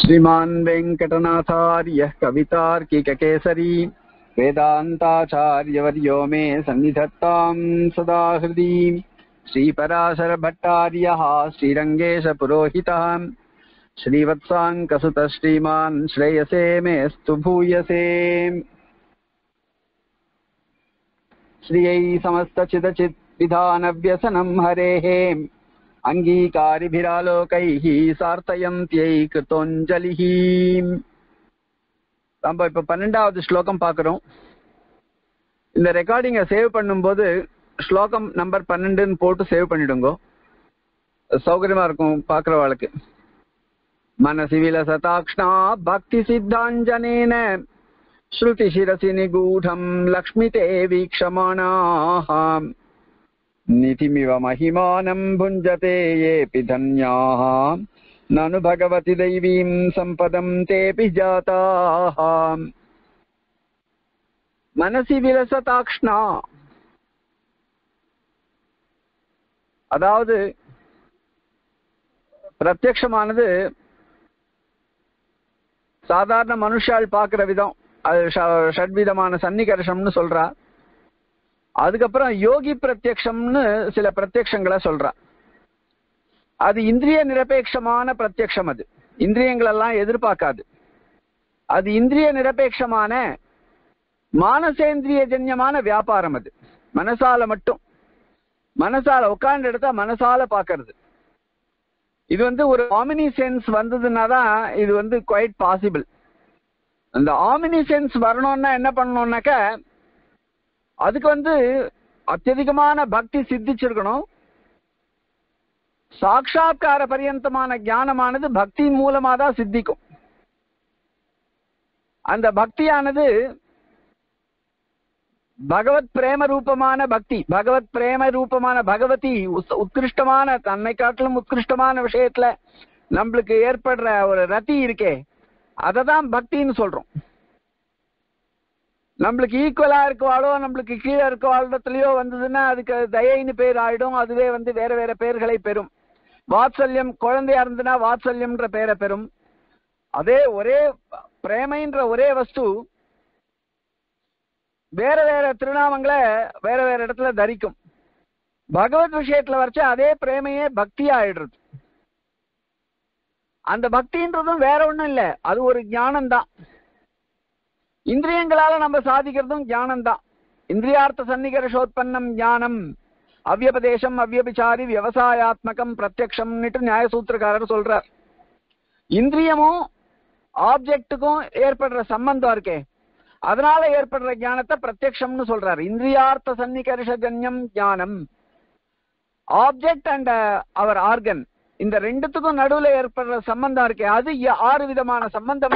श्रीमान् वेङ्कटनाथार्यः कवितार्किककेसरी वेदान्ताचार्यवर्यो मे सन्निधत्ताम् सदा हृदि श्रीपराशरभट्टार्यः श्रीरङ्गेशपुरोहितः श्रीवत्साङ्कसुतः श्रीमान् श्रेयसे मेऽस्तु भूयसे श्रियै समस्तचिदचित् विधानव्यसनं हरेः அங்கீகாரிபிராலோகைः சார்த்தயந்தியை கிருத்தோஞ்சலிः நம்ம இப்ப பன்னெண்டாவது ஸ்லோகம் பார்க்கிறோம் இந்த ரெக்கார்டிங்கை சேவ் பண்ணும்போது ஸ்லோகம் நம்பர் பன்னெண்டுன்னு போட்டு சேவ் பண்ணிடுங்க சௌகரியமா இருக்கும் பார்க்கிறவாளுக்கு மனசி விலசதாக்ஷ்ணா பக்தி சித்தாஞ்சனேன ஸ்ருதி சிரசி நிகூடம் லக்ஷ்மி தே வீக்ஷமாணாः निधिमिव महिमानं भुञ्जते येऽपि धन्याः ननु भगवति दैवीं सम्पदं तेऽपि जाताः मनसि विलसताक्ष्णा அதாவது பிரத்யக்ஷமானது சாதாரண மனுஷால் பார்க்கிற விதம் அது ஷட்விதமான சன்னிகர்ஷம்னு சொல்றா அதுக்கப்புறம் யோகி பிரத்யக்ஷம்னு சில பிரத்யக்ஷங்களை சொல்றா அது இந்திரிய நிரபேட்சமான பிரத்யக்ஷம் அது இந்திரியங்கள் எல்லாம் எதிர்பார்க்காது அது இந்திரிய நிரபேட்சமான மானசேந்திரிய ஜன்யமான வியாபாரம் அது மனசால மட்டும் மனசால உட்கார்ந்து எடுத்தா மனசால பாக்குறது இது வந்து ஒரு ஆமினி சென்ஸ் வந்ததுன்னா தான் இது வந்து குவைட் பாசிபிள் அந்த ஆமினி சென்ஸ் வரணும்னா என்ன பண்ணணும்னாக்க அதுக்கு வந்து அத்தியதிகமான பக்தி சித்திச்சிருக்கணும் சாட்சா்கார பரியந்தமான ஞானமானது பக்தி மூலமா தான் சித்திக்கும் அந்த பக்தியானது பகவத் பிரேம ரூபமான பக்தி பகவத் பிரேம ரூபமான பகவதி உத்கிருஷ்டமான தன்னை காட்டிலும் உத்கிருஷ்டமான விஷயத்துல நம்மளுக்கு ஏற்படுற ஒரு ரத்தி இருக்கே அதை தான் பக்தின்னு சொல்றோம் நம்மளுக்கு ஈக்குவலா இருக்கவாளோ நம்மளுக்கு கீழே இருக்கவாளத்துலயோ வந்ததுன்னா அதுக்கு தயைன்னு பேர் ஆயிடும் அதுவே வந்து வேற வேற பெயர்களை பெறும் வாத்சல்யம் குழந்தையா இருந்ததுன்னா வாத்சல்யம்ன்ற பெயரை பெறும் அதே ஒரே பிரேமைன்ற ஒரே வஸ்து வேற வேற திருநாமங்களை வேற வேற இடத்துல தரிக்கும் பகவத் விஷயத்துல வரைச்சா அதே பிரேமையே பக்தி ஆயிடுறது அந்த பக்தின்றதும் வேற ஒண்ணும் இல்ல அது ஒரு ஞானம் தான் இந்திரியங்களால நம்ம சாதிக்கிறதும் ஞானம் தான் இந்திரியார்த்த சன்னிகர்ஷோத்பன்னம் ஞானம் அவ்யபதேசம் அவ்யபிச்சாரி விவசாயாத்மகம் பிரத்யக்ஷம்னுட்டு நியாயசூத்திரக்காரர் சொல்றார் இந்திரியமும் ஆப்ஜெக்டுக்கும் ஏற்படுற சம்பந்தம் இருக்கே அதனால ஏற்படுற ஞானத்தை பிரத்யக்ஷம்னு சொல்றாரு இந்திரியார்த்த சன்னிகர்ஷ ஜன்யம் ஞானம் ஆப்ஜெக்ட் அண்ட் அவர் ஆர்கன் இந்த ரெண்டுத்துக்கும் நடுவுல ஏற்படுற சம்பந்தம் இருக்கே அது ஆறு விதமான சம்பந்தம்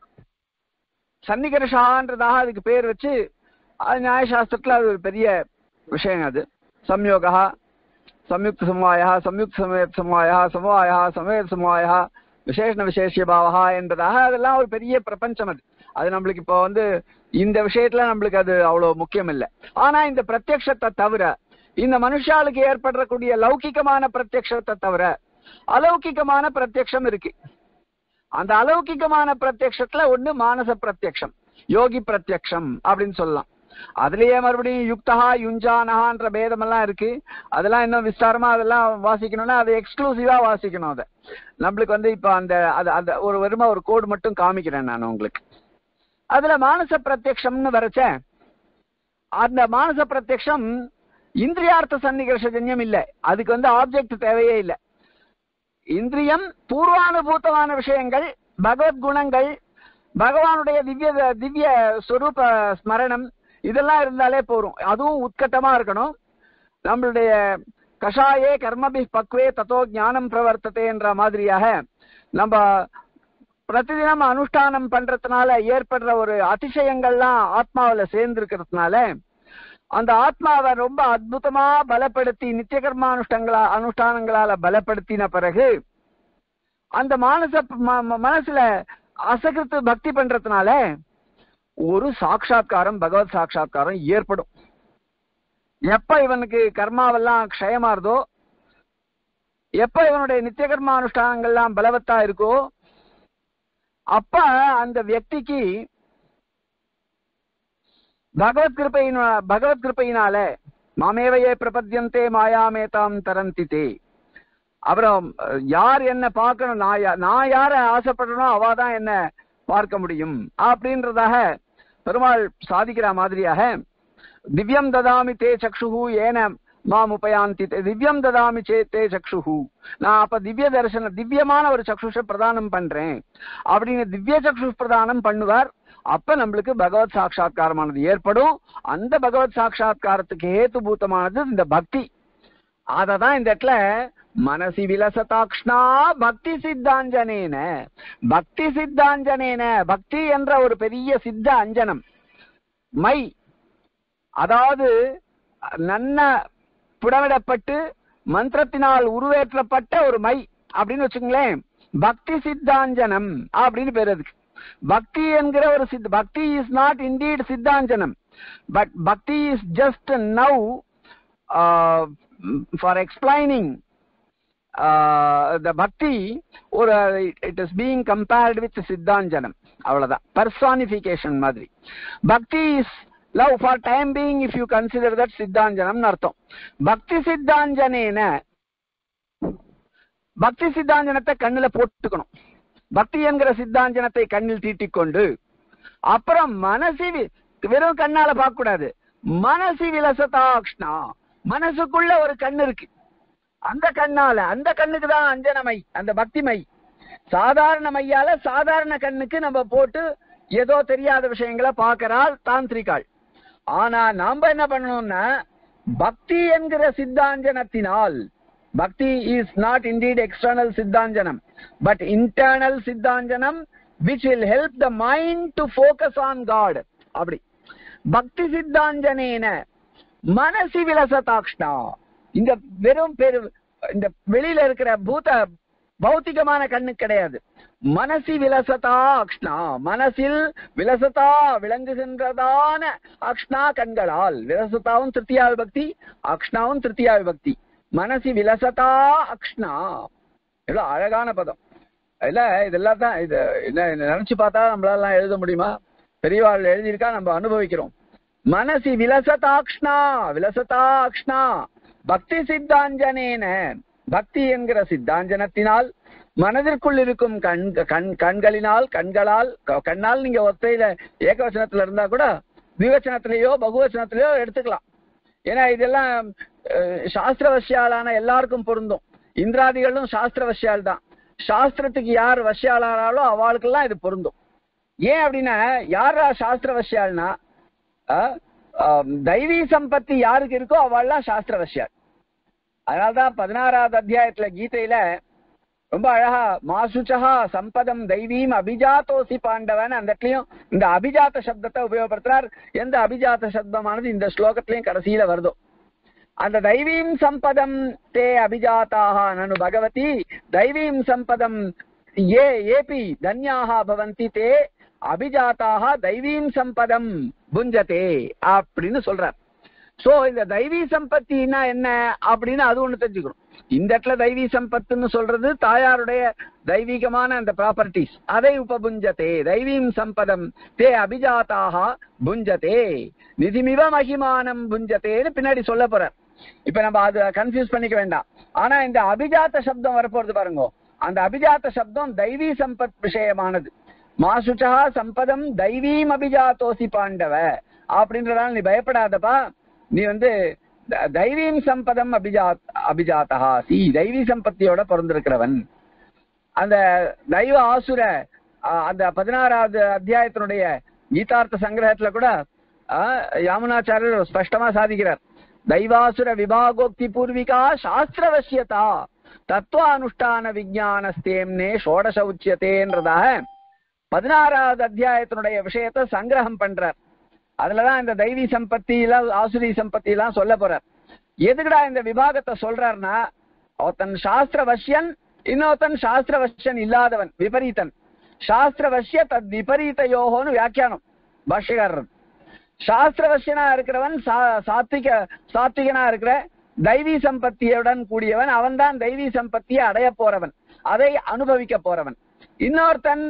சன்னிகர்ஷான்றதாக அதுக்கு பேர் வச்சு அது நியாயசாஸ்திரத்துல அது ஒரு பெரிய விஷயம் அது சம்யோகா சம்யுக்த சமவாயா சம்யுக்த சமயத் சமவாயா சமவாயா சமயத் சமவாயா விசேஷண விசேஷ பாவகா என்பதாக அதெல்லாம் ஒரு பெரிய பிரபஞ்சம் அது அது நம்மளுக்கு இப்போ வந்து இந்த விஷயத்துல நம்மளுக்கு அது அவ்வளவு முக்கியம் இல்லை ஆனா இந்த பிரத்யக்ஷத்தை தவிர இந்த மனுஷாளுக்கு ஏற்படக்கூடிய லௌகிகமான பிரத்யக்ஷத்தை தவிர அலௌகிகமான பிரத்யக்ஷம் இருக்கு அந்த அலௌகிகமான பிரத்யக்ஷத்துல ஒண்ணு மானச பிரத்யக்ஷம் யோகி பிரத்யக்ஷம் அப்படின்னு சொல்லலாம் அதுலயே மறுபடியும் யுக்தகா யுஞ்சானஹான்ற பேதம் எல்லாம் இருக்கு அதெல்லாம் இன்னும் விஸ்தாரமா அதெல்லாம் வாசிக்கணும்னா அதை எக்ஸ்க்ளூசிவா வாசிக்கணும் அதை நம்மளுக்கு வந்து இப்ப அந்த அது அந்த ஒரு வருமா ஒரு கோடு மட்டும் காமிக்கிறேன் நான் உங்களுக்கு அதுல மானச பிரத்யக்ஷம்னு வரைச்ச அந்த மானச பிரத்யக்ஷம் இந்திரியார்த்த சன்னிகர்ஷஜன்யம் இல்லை அதுக்கு வந்து ஆப்ஜெக்ட் தேவையே இல்லை இந்திரியம் பூர்வானுபூத்தமான விஷயங்கள் பகவத் குணங்கள் பகவானுடைய திவ்ய திவ்ய ஸ்வரூப ஸ்மரணம் இதெல்லாம் இருந்தாலே போரும் அதுவும் உத்கட்டமா இருக்கணும் நம்மளுடைய கஷாயே கர்மபி பக்வே தத்தோ ஞானம் பிரவர்த்ததேன்ற மாதிரியாக நம்ம பிரதிதினம் அனுஷ்டானம் பண்றதுனால ஏற்படுற ஒரு அதிசயங்கள்லாம் ஆத்மாவில சேர்ந்து இருக்கிறதுனால அந்த ஆத்மாவை ரொம்ப அற்புதமா பலப்படுத்தி நித்திய கர்மானுஷ்டங்களா அனுஷ்டானங்களால பலப்படுத்தின பிறகு அந்த மானச மனசுல அசகிருத்து பக்தி பண்றதுனால ஒரு சாட்சா்காரம் பகவத் சாட்சா்காரம் ஏற்படும் எப்ப இவனுக்கு கர்மாவெல்லாம் க்ஷயமாறுதோ எப்ப இவனுடைய நித்திய கர்மானுஷ்டானங்கள்லாம் பலவத்தா இருக்கோ அப்ப அந்த வியக்திக்கு பகவத் கிருப்பையின பகவத் கிருப்பையினால மாமேவையே பிரபத்தியந்தே மாயாமேதாம் தரந்தி தே அப்புறம் அஹ், யார் என்ன பார்க்கணும் நான் யா- நான் யார ஆசைப்படணும் அவ தான் என்ன பார்க்க முடியும் அப்படின்றதாக பெருமாள் சாதிக்கிற மாதிரியாக திவ்யம் ததாமி தே சக்ஷுஹு ஏன மாம் உபயாந்தி தே. திவ்யம் ததாமி சே தே சக்ஷுஹு நான் அப்ப திவ்ய தரிசன திவ்யமான ஒரு சக்ஷுஷ பிரதானம் பண்றேன் அப்படின்னு திவ்ய சக்ஷு பிரதானம் பண்ணுவார் அப்ப நம்மளுக்கு பகவத் சாட்சா்காரமானது ஏற்படும் அந்த பகவத் சாட்சா்காரத்துக்கு ஹேத்துபூதமானது இந்த பக்தி அததான் இந்த இடத்துல மனசி விலசதாக்ஷ்ணா பக்தி சித்தாஞ்சனேன பக்தி சித்தாஞ்சனேன பக்தி என்ற ஒரு பெரிய சித்த அஞ்சனம் மை அதாவது நன்ன புடமிடப்பட்டு மந்திரத்தினால் உருவேற்றப்பட்ட ஒரு மை அப்படின்னு வச்சுங்களேன் பக்தி சித்தாஞ்சனம் அப்படின்னு பேர் அதுக்கு பக்தி என்கிற ஒரு சித்த பக்தி இஸ் நாட் இண்டீட் சித்தாஞ்சனம் but bhakti is just now for explaining the bhakti ஒரு it is being compared with சித்தாஞ்சனம் அவ்வளவுதான் பர்சானிபிகேஷன் மாதிரி bhakti is love for time being if you consider that சித்தாஞ்சனம்னு அர்த்தம் பக்தி சித்தாஞ்சனேன பக்தி சித்தாஞ்சனத்தை கண்ணுல போட்டுக்கணும் பக்தி என்கிற சித்தாஞ்சனத்தை கண்ணில் தீட்டிக்கொண்டு அப்புறம் மனசி வி- வெறும் கண்ணால பார்க்க கூடாது மனசி விலசதாக்ஷ்ணா மனசுக்குள்ள ஒரு கண் இருக்கு அந்த கண்ணால அந்த கண்ணுக்கு தான் அஞ்சனமை அந்த பக்தி மை சாதாரண மையால சாதாரண கண்ணுக்கு நம்ம போட்டு ஏதோ தெரியாத விஷயங்களை பார்க்கறாள் தாந்திரிகாள் ஆனா நாம என்ன பண்ணணும்னா பக்தி என்கிற சித்தாஞ்சனத்தினால் bhakti is not indeed external சித்தாஞ்சனம் பட் இன்டர்னல் சித்தாஞ்சனம் which will help the mind to focus on God அப்படி பக்தி சித்தாஞ்சனேன மனசி விலசதாக்ஷ்ணா இந்த வெறும் பெரு இந்த வெளியில இருக்கிற பூத பௌத்திகமான கண்ணு கிடையாது மனசி விலசதா அக்ஷ்ணா மனசில் விலசதா விளங்குகின்றதான அக்ஷ்ணா கண்களால் விலசதாவும் திருத்தியா விபக்தி அக்ஷ்ணாவும் திருத்தியா விபக்தி மனசி விலசதா அக்ஷ்ணா எவ்வளவு அழகான பதம் இல்ல இதெல்லாம் தான் இது என்ன இதை நினைச்சு பார்த்தா நம்மளால எழுத முடியுமா பெரியவாள் எழுதியிருக்கா நம்ம அனுபவிக்கிறோம் மனசி விலசதாக்ஷ்ணா விலசதாக்ஷ்ணா பக்தி சித்தாஞ்சனேன பக்தி என்கிற சித்தாஞ்சனத்தினால் மனதிற்குள் இருக்கும் கண் கண் கண்களினால் கண்களால் க- கண்ணால் நீங்க ஒத்தையில ஏகவச்சனத்துல இருந்தா கூட திவச்சனத்திலேயோ பகுவச்சனத்திலேயோ எடுத்துக்கலாம் ஏன்னா இதெல்லாம் அஹ், சாஸ்திரவசியாலான எல்லாருக்கும் பொருந்தும் இந்திராதிகளும் சாஸ்திரவசியால் தான் சாஸ்திரத்துக்கு யார் வசியாளாரோ அவளுக்கெல்லாம் இது பொருந்தும் ஏன் அப்படின்னா யாரா சாஸ்திரவசியால்னா அஹ், ஆம், தெய்வீ சம்பத்தி யாருக்கு இருக்கோ அவள்லாம் சாஸ்திரவசியால் அதனால்தான் பதினாறாவது அத்தியாயத்துல கீதையில ரொம்ப அழகா மாசுச்சகா சம்பதம் தெய்வீம் அபிஜாத்தோசி பாண்டவன் அந்த இடத்துலயும் இந்த அபிஜாத்த சப்தத்தை உபயோகப்படுத்துறார் எந்த அபிஜாத்த சப்தமானது இந்த ஸ்லோகத்திலையும் கடைசியில வருதோ அந்த தெய்வீம் சம்பதம் தே அபிஜாத்தாக நனு பகவதி தெய்வீம் சம்பதம் ஏ ஏபி தன்யாக பவந்தி தே அபிஜாத்தாக தெய்வீம் சம்பதம் புஞ்சதே அப்படின்னு சொல்றார் சோ இந்த தெய்வீ சம்பத்தினா என்ன அப்படின்னு அது ஒண்ணு தெரிஞ்சுக்கணும் இந்த இடத்துல தெய்வீ சம்பத்துன்னு சொல்றது தாயாருடைய தெய்வீகமான அந்த ப்ராப்பர்ட்டிஸ் அதை உபபுஞ்சதே தெய்வீம் சம்பதம் தே அபிஜாத்தாக புஞ்சதே நிதிமிவ மகிமானம் புஞ்சதேன்னு பின்னாடி சொல்ல போறார் இப்ப நம்ம அது கன்ஃபியூஸ் பண்ணிக்க வேண்டாம் ஆனா இந்த அபிஜாத்த சப்தம் வரப்போறது பாருங்க அந்த அபிஜாத்த சப்தம் தெய்வீ சம்பத் விஷயமானது மாசுச்சா சம்பதம் தெய்வீம் அபிஜாத்தோசி பாண்டவ அப்படின்றதால நீ பயப்படாதப்பா நீ வந்து த- தெய்வீம் சம்பதம் அபிஜாத் அபிஜாத்தா சி தெய்வீ சம்பத்தியோட பிறந்திருக்கிறவன் அந்த தெய்வ ஆசுர அஹ், அந்த பதினாறாவது அத்தியாயத்தினுடைய கீதார்த்த சங்கிரகத்துல கூட அஹ், யாமுனாச்சாரியர் ஸ்பஷ்டமா சாதிக்கிறார் தெய்வாசுர விபாகோக்தி பூர்விகா சாஸ்திரவசியதா தத்துவானுஷ்டான விஜயானஸ்தேம்னே ஷோடச உச்சியத்தேன்றதாக பதினாறாவது அத்தியாயத்தினுடைய விஷயத்தை சங்கிரகம் பண்றார் அதுலதான் இந்த தெய்வீ சம்பத்தி எல்லாம் ஆசுரி சம்பத்தி எல்லாம் சொல்ல போறார் எதுக்குடா இந்த விபாகத்தை சொல்றாருன்னா ஒருத்தன் சாஸ்திர வசியன் இன்னொருத்தன் சாஸ்திர வசியன் இல்லாதவன் விபரீதன் சாஸ்திர வசிய தத் விபரீத யோகோன்னு வியாக்கியானம் பாஷ்யக்காரர் சாஸ்திரவசியனா இருக்கிறவன் சா- சாத்விக சாத்விகனா இருக்கிற தெய்வீ சம்பத்தியுடன் கூடியவன் அவன்தான் தெய்வீ சம்பத்தியை அடைய போறவன் அதை அனுபவிக்க போறவன் இன்னொருத்தன்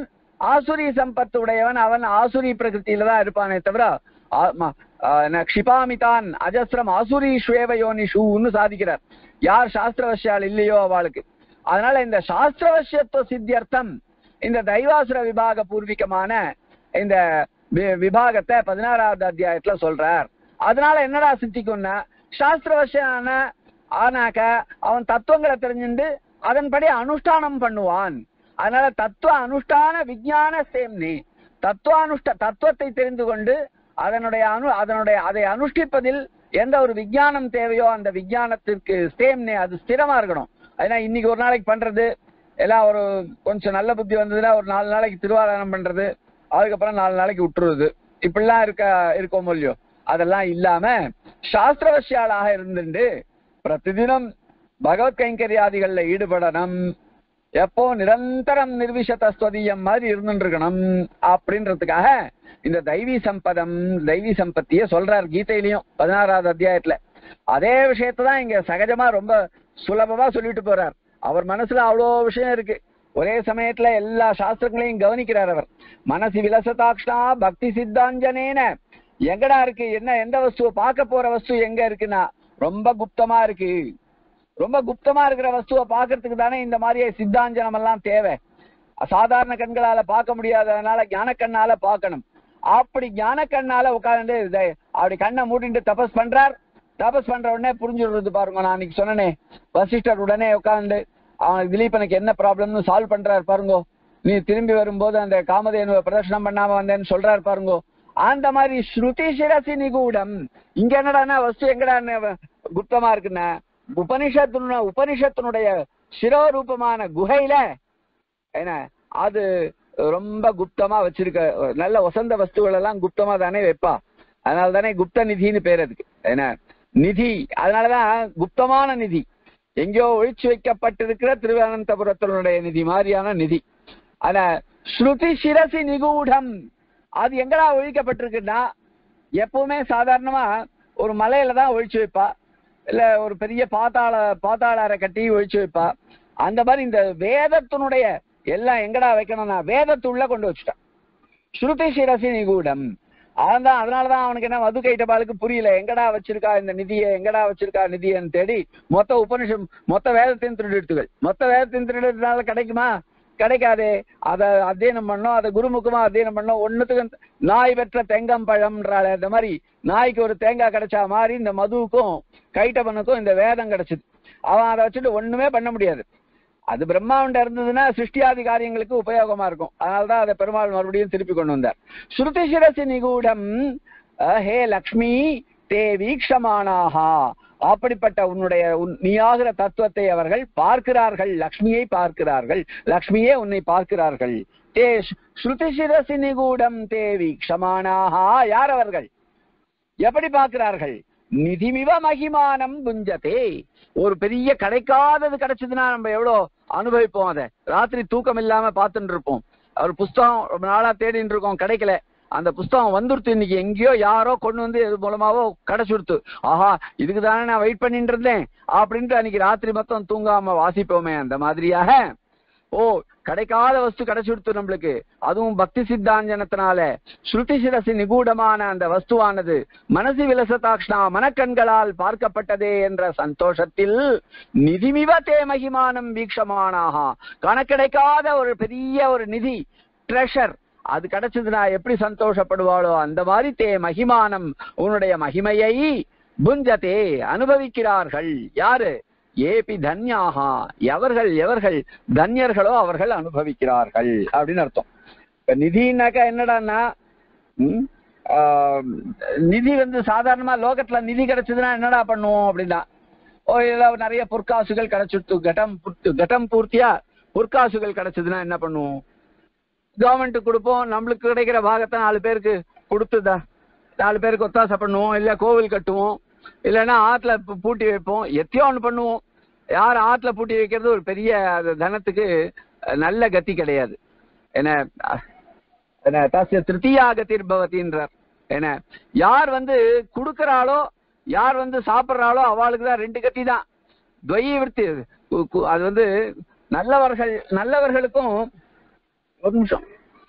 ஆசுரி சம்பத்து உடையவன் அவன் ஆசுரி பிரகிருத்தியில தான் இருப்பானே தவிர ஆ- ம- ஆ, என்ன, க்ஷிபாமிதான் அஜஸ்ரம் ஆசுரி ஸ்வேவ யோனிஷுன்னு சாதிக்கிறார் யார் சாஸ்திரவசியால் இல்லையோ அவளுக்கு அதனால இந்த சாஸ்திரவசியத்துவ சித்தியர்த்தம் இந்த தைவாசுர விபாக பூர்விகமான இந்த வி- விபாகத்தை பதினாறாவது அத்தியாயத்துல சொல்றார் அதனால என்னடா சித்திக்கும்னா சாஸ்திரவசியான ஆனாக்க அவன் தத்துவங்களை தெரிஞ்சுண்டு அதன்படி அனுஷ்டானம் பண்ணுவான் அதனால தத்துவ அனுஷ்டான விஞ்ஞான சேம்னி தத்துவானுஷ்ட தத்துவத்தை தெரிந்து கொண்டு அதனுடைய அனு அதனுடைய அதை அனுஷ்டிப்பதில் எந்த ஒரு விஞ்ஞானம் தேவையோ அந்த விஞ்ஞானத்திற்கு சேம்னே அது ஸ்திரமா இருக்கணும் ஏன்னா இன்னைக்கு ஒரு நாளைக்கு பண்றது எல்லாம் ஒரு கொஞ்சம் நல்ல புத்தி வந்ததுன்னா ஒரு நாலு நாளைக்கு திருவாரணம் பண்றது அதுக்கப்புறம் நாலு நாளைக்கு விட்டுருது இப்படிலாம் இருக்க இருக்கோம் இல்லையோ அதெல்லாம் இல்லாம சாஸ்திரவசியாளாக இருந்துட்டு பிரதிதினம் பகவத் கைங்கரியாதிகள்ல ஈடுபடணும் எப்போ நிரந்தரம் நிர்விஷதஸ்வதீயம் மாதிரி இருந்துட்டு இருக்கணும் அப்படின்றதுக்காக இந்த தெய்வீ சம்பதம் தெய்வீ சம்பத்திய சொல்றார் கீதையிலையும் பதினாறாவது அத்தியாயத்துல அதே விஷயத்தான் இங்க சகஜமா ரொம்ப சுலபமா சொல்லிட்டு போறார் அவர் மனசுல அவ்வளோ விஷயம் இருக்கு ஒரே சமயத்துல எல்லா சாஸ்திரங்களையும் கவனிக்கிறார் அவர் மனசு விலசதாக்ஷா பக்தி சித்தாஞ்சனேன எங்கடா இருக்கு என்ன எந்த வஸ்துவை பார்க்க போற வஸ்து எங்க இருக்குன்னா ரொம்ப குப்தமா இருக்கு ரொம்ப குப்தமா இருக்கிற வஸ்துவை பார்க்கறதுக்கு தானே இந்த மாதிரியே சித்தாஞ்சனம் எல்லாம் தேவை சாதாரண கண்களால பார்க்க முடியாததுனால ஞான கண்ணால பார்க்கணும் அப்படி ஞான கண்ணால உட்கார்ந்து இதை அப்படி கண்ணை மூடிட்டு தபஸ் பண்றார் தபஸ் பண்ற உடனே புரிஞ்சுடுறது பாருங்க நான் அன்னைக்கு சொன்னனே வசிஷ்டர் உடனே உட்கார்ந்து அவன் திலீபனுக்கு என்ன ப்ராப்ளம்னு சால்வ் பண்றாரு பாருங்க நீ திரும்பி வரும்போது அந்த காமதேனுவை பிரதர்ஷனம் பண்ணாம வந்தேன்னு சொல்றாரு பாருங்க அந்த மாதிரி ஸ்ருதி சிரசி நிகூடம் இங்க என்னடான்னா வஸ்து எங்கடா குப்தமா இருக்குன்னா உபனிஷத்து உபனிஷத்தினுடைய சிரோரூபமான குகையில என்ன அது ரொம்ப குப்தமா வச்சிருக்க நல்ல வசந்த வஸ்துகள் எல்லாம் குப்தமா தானே வைப்பா அதனால தானே குப்த நிதின்னு பேர் அதுக்கு என்ன நிதி அதனாலதான் குப்தமான நிதி எங்கேயோ ஒழிச்சு வைக்கப்பட்டிருக்கிற திருவனந்தபுரத்தினுடைய நிதி மாதிரியான நிதி ஆனா ஸ்ருதி சிரசி நிகூடம் அது எங்கடா ஒழிக்கப்பட்டிருக்குன்னா எப்பவுமே சாதாரணமா ஒரு மலையில தான் ஒழிச்சு வைப்பா இல்ல ஒரு பெரிய பாத்தாள பாத்தாள அறை கட்டி ஒழிச்சு வைப்பா அந்த மாதிரி இந்த வேதத்தினுடைய எல்லாம் எங்கடா வைக்கணும்னா வேதத்துள்ள கொண்டு வச்சுட்டான் ஸ்ருதி சிரசி நிகூடம் அதான் அதனாலதான் அவனுக்கு என்ன மது கைட்டபாலுக்கு புரியல எங்கடா வச்சிருக்கா இந்த நிதியை எங்கடா வச்சிருக்கா நிதியன்னு தேடி மொத்த உபனிஷம் மொத்த வேதத்தையும் திருடிட்டுகள் மொத்த வேதத்தையும் திருடுறதுனால கிடைக்குமா கிடைக்காதே அதை அத்தியனம் பண்ணோம் அதை குருமுகமா அத்தியனம் பண்ணோம் ஒண்ணுத்துக்கு நாய் பெற்ற தெங்கம்பழம்ன்றாள் இந்த மாதிரி நாய்க்கு ஒரு தேங்காய் கிடைச்சா மாதிரி இந்த மதுவுக்கும் கைட்டவனுக்கும் இந்த வேதம் கிடைச்சது அவன் அதை வச்சுட்டு ஒண்ணுமே பண்ண முடியாது அது பிரம்மாண்ட இருந்ததுன்னா சிருஷ்டியாதி காரியங்களுக்கு உபயோகமா இருக்கும் அதனாலதான் அதை பெருமாள் மறுபடியும் திருப்பி கொண்டு வந்தார் ஸ்ருதி சிரசி நிகூடம் அஹ், ஹே லக்ஷ்மி தே வீக்ஷமானாகா அப்படிப்பட்ட உன்னுடைய உன்- நீயாகிற தத்துவத்தை அவர்கள் பார்க்கிறார்கள் லக்ஷ்மியை பார்க்கிறார்கள் லக்ஷ்மியே உன்னை பார்க்கிறார்கள் தே ஸ்- ஸ்ருதி சிரசி நிகூடம் தே வீக்ஷமானாகா யார் அவர்கள் எப்படி பார்க்கிறார்கள் நிதிமிவ மகிமானம் புஞ்சதே ஒரு பெரிய கிடைக்காதது கிடைச்சதுன்னா நம்ம எவ்வளவு அனுபவிப்போம் அதை ராத்திரி தூக்கம் இல்லாம பார்த்துட்டு இருப்போம் ஒரு புஸ்தகம் ரொம்ப நாளா தேடிட்டு இருக்கோம் கிடைக்கல அந்த புஸ்தகம் வந்துருத்து இன்னைக்கு எங்கேயோ யாரோ கொண்டு வந்து இது மூலமாவோ கிடைச்சுடுத்து ஆஹா இதுக்கு தானே நான் வெயிட் பண்ணிட்டு இருந்தேன் அப்படின்ட்டு அன்னைக்கு ராத்திரி மொத்தம் தூங்காம வாசிப்போமே அந்த மாதிரியாக ஓ கிடைக்காத வஸ்து கிடைச்சுடுத்து நம்மளுக்கு அதுவும் பக்தி சித்தாஞ்சனத்தினால ஸ்ருதி சிரசி நிகூடமான அந்த வஸ்துவானது மனசு விலசதாக்ஷ்ணா மனக்கண்களால் பார்க்கப்பட்டதே என்ற சந்தோஷத்தில் நிதிமிவ தே மகிமானம் வீக்ஷமானாக கணக்கிடைக்காத ஒரு பெரிய ஒரு நிதி ட்ரெஷர் அது கிடைச்சதுன்னா எப்படி சந்தோஷப்படுவாளோ அந்த மாதிரி தே மகிமானம் உன்னுடைய மகிமையை புஞ்சதே அனுபவிக்கிறார்கள் யாரு ஏபி தன்யாகா எவர்கள் எவர்கள் தன்யர்களோ அவர்கள் அனுபவிக்கிறார்கள் அப்படின்னு அர்த்தம் இப்ப நிதினாக்கா என்னடான்னா ம், ஆம், நிதி வந்து சாதாரணமா லோகத்துல நிதி கிடைச்சதுன்னா என்னடா பண்ணுவோம் அப்படின்னா ஓ இதுல நிறைய பொற்காசுகள் கிடைச்சிடுத்து கட்டம் புத்து- கட்டம் பூர்த்தியா பொற்காசுகள் கிடைச்சதுன்னா என்ன பண்ணுவோம் கவர்மெண்ட் கொடுப்போம் நம்மளுக்கு கிடைக்கிற பாகத்தை நாலு பேருக்கு கொடுத்துதா நாலு பேருக்கு ஒத்தாசை பண்ணுவோம் இல்ல கோவில் கட்டுவோம் இல்லைன்னா ஆத்துல பூ- பூட்டி வைப்போம் எத்தையோ ஒண்ணு பண்ணுவோம் யார் ஆத்துல பூட்டி வைக்கிறது ஒரு பெரிய அது தனத்துக்கு அஹ், நல்ல கதி கிடையாது என்ன அஹ், என்ன தஸ்ய திருத்தியா கதிர் பவதின்றார் என்ன யார் வந்து கொடுக்கறாளோ யார் வந்து சாப்பிடுறாளோ அவளுக்கு தான் ரெண்டு கத்தி தான் துவயி விருத்தி கு- கு- அது வந்து நல்லவர்கள் நல்லவர்களுக்கும் ஒரு நிமிஷம்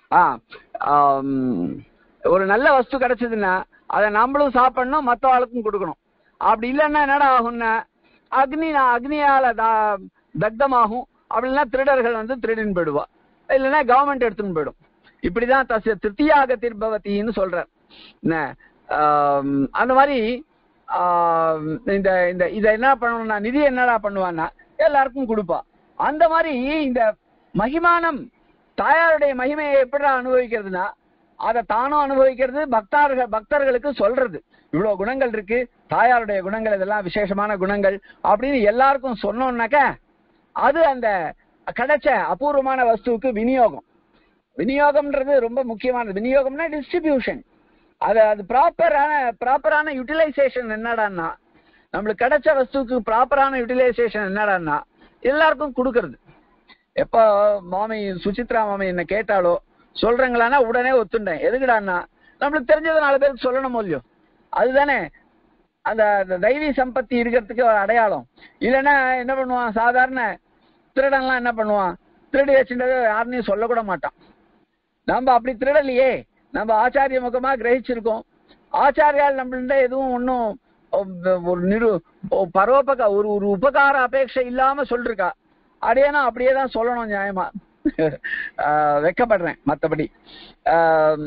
ஆ ஆம், ஒரு நல்ல வஸ்து கிடைச்சதுன்னா அதை நம்மளும் சாப்பிடணும் மற்ற ஆளுக்கும் கொடுக்கணும் அப்படி இல்லைன்னா என்னடா ஆகும்னா அக்னி அக்னியால தா- தக்தமாகும் அப்படின்னா திருடர்கள் வந்து திருடின்னு போயிடுவா இல்லைன்னா கவர்மெண்ட் எடுத்துன்னு போயிடும் இப்படிதான் தசிய திருத்தியாக திருபவத்தின்னு சொல்றார் என்ன ஆம், அந்த மாதிரி ஆம், இந்த இந்த இதை என்ன பண்ணணும்னா நிதி என்னடா பண்ணுவான்னா எல்லாருக்கும் கொடுப்பா அந்த மாதிரி இந்த மகிமானம் தாயாருடைய மகிமையை எப்படிடா அனுபவிக்கிறதுனா அதை தானும் அனுபவிக்கிறது பக்தார்கள் பக்தர்களுக்கு சொல்றது இவ்வளவு குணங்கள் இருக்கு தாயாருடைய குணங்கள் இதெல்லாம் விசேஷமான குணங்கள் அப்படின்னு எல்லாருக்கும் சொன்னோம்னாக்க அது அந்த கிடைச்ச அபூர்வமான வஸ்துவுக்கு விநியோகம் விநியோகம்ன்றது ரொம்ப முக்கியமானது விநியோகம்னா டிஸ்ட்ரிபியூஷன் அது அது ப்ராப்பரான ப்ராப்பரான யூட்டிலைசேஷன் என்னடான்னா நம்மளுக்கு கிடைச்ச வஸ்துவுக்கு ப்ராப்பரான யூட்டிலைசேஷன் என்னடான்னா எல்லாருக்கும் கொடுக்கறது எப்போ மாமி சுசித்ரா மாமி என்ன கேட்டாலோ சொல்றீங்களான்னா உடனே ஒத்துண்டேன் எதுக்குடான்னா நம்மளுக்கு தெரிஞ்சது நாலு பேருக்கு சொல்லணும் இல்லையோ அதுதானே அந்த அந்த தெய்வீ சம்பத்தி இருக்கிறதுக்கு ஒரு அடையாளம் இல்லைன்னா என்ன பண்ணுவான் சாதாரண திருடன்லாம் என்ன பண்ணுவான் திருடி வச்சுட்டதை யாருனையும் சொல்லக்கூட மாட்டான் நம்ம அப்படி திருடலையே நம்ம ஆச்சாரிய முகமா கிரகிச்சிருக்கோம் ஆச்சாரியால் நம்மள்ட்ட எதுவும் ஒன்றும் ஒரு நிரு ஒ- பரோபக ஒரு ஒரு உபகார அபேட்சை இல்லாம சொல்லிருக்கா அடையனா அப்படியே தான் சொல்லணும் நியாயமா ஆஹ் வெக்கப்படுறேன் மத்தபடி ஆஹ்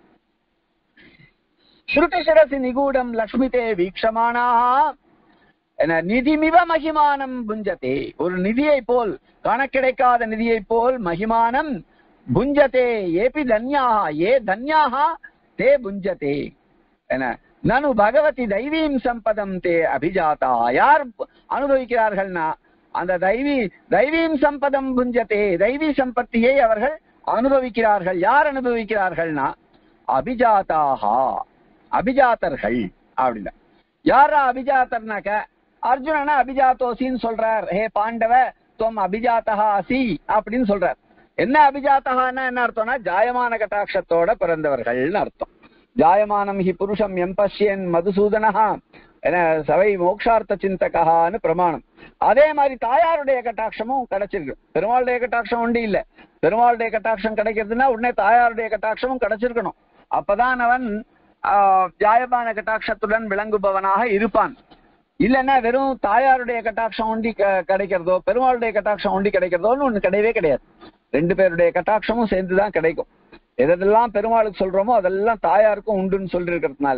ஸ்ருதிசிரசி நிகூடம் லக்ஷ்மிதே வீக்ஷமானா என நிதிமிவ மகிமானம் புஞ்சதே ஒரு நிதியை போல் கணக்கிடைக்காத நிதியை போல் மகிமானம் புஞ்சதே ஏபி தன்யாக ஏ தன்யாக தே புஞ்சதே என நனு பகவதி தெய்வீம் சம்பதம் தே அபிஜாதா யார் அனுபவிக்கிறார்கள்னா அந்த தெய்வீ தெய்வீம் சம்பதம் புஞ்சதே தெய்வீ சம்பத்தியை அவர்கள் அனுபவிக்கிறார்கள் யார் அனுபவிக்கிறார்கள்னா அபிஜாதாகா அபிஜாத்தர்கள் அப்படின்னா யாரா அபிஜாத்தர்னாக்க அர்ஜுனனா அபிஜாத்தோசின்னு சொல்றார் ஹே பாண்டவ துவம் அபிஜாத்தகா அசி அப்படின்னு சொல்றார் என்ன அபிஜாத்தகான்னா என்ன அர்த்தம்னா ஜாயமான கட்டாட்சத்தோட பிறந்தவர்கள்னு அர்த்தம் ஜாயமானம் ஹி புருஷம் எம்பஷ்யன் மதுசூதனஹா என சவை மோக்ஷார்த்த சிந்தகான்னு பிரமாணம் அதே மாதிரி தாயாருடைய கட்டாட்சமும் கிடைச்சிருக்கு பெருமாளுடைய கட்டாட்சம் உண்டு இல்ல பெருமாளுடைய கட்டாட்சம் கிடைக்கிறதுனா உடனே தாயாருடைய கட்டாட்சமும் கிடைச்சிருக்கணும் அப்பதான் அவன் ஆஹ், ஜாயமான கட்டாட்சத்துடன் விளங்குபவனாக இருப்பான் இல்லைன்னா வெறும் தாயாருடைய கட்டாட்சம் ஒண்டி க- கிடைக்கிறதோ பெருமாளுடைய கட்டாட்சம் ஒண்டி கிடைக்கிறதோன்னு ஒண்ணு கிடையவே கிடையாது ரெண்டு பேருடைய கட்டாட்சமும் சேர்ந்துதான் கிடைக்கும் எதெல்லாம் பெருமாளுக்கு சொல்றோமோ அதெல்லாம் தாயாருக்கும் உண்டுன்னு சொல்லி இருக்கிறதுனால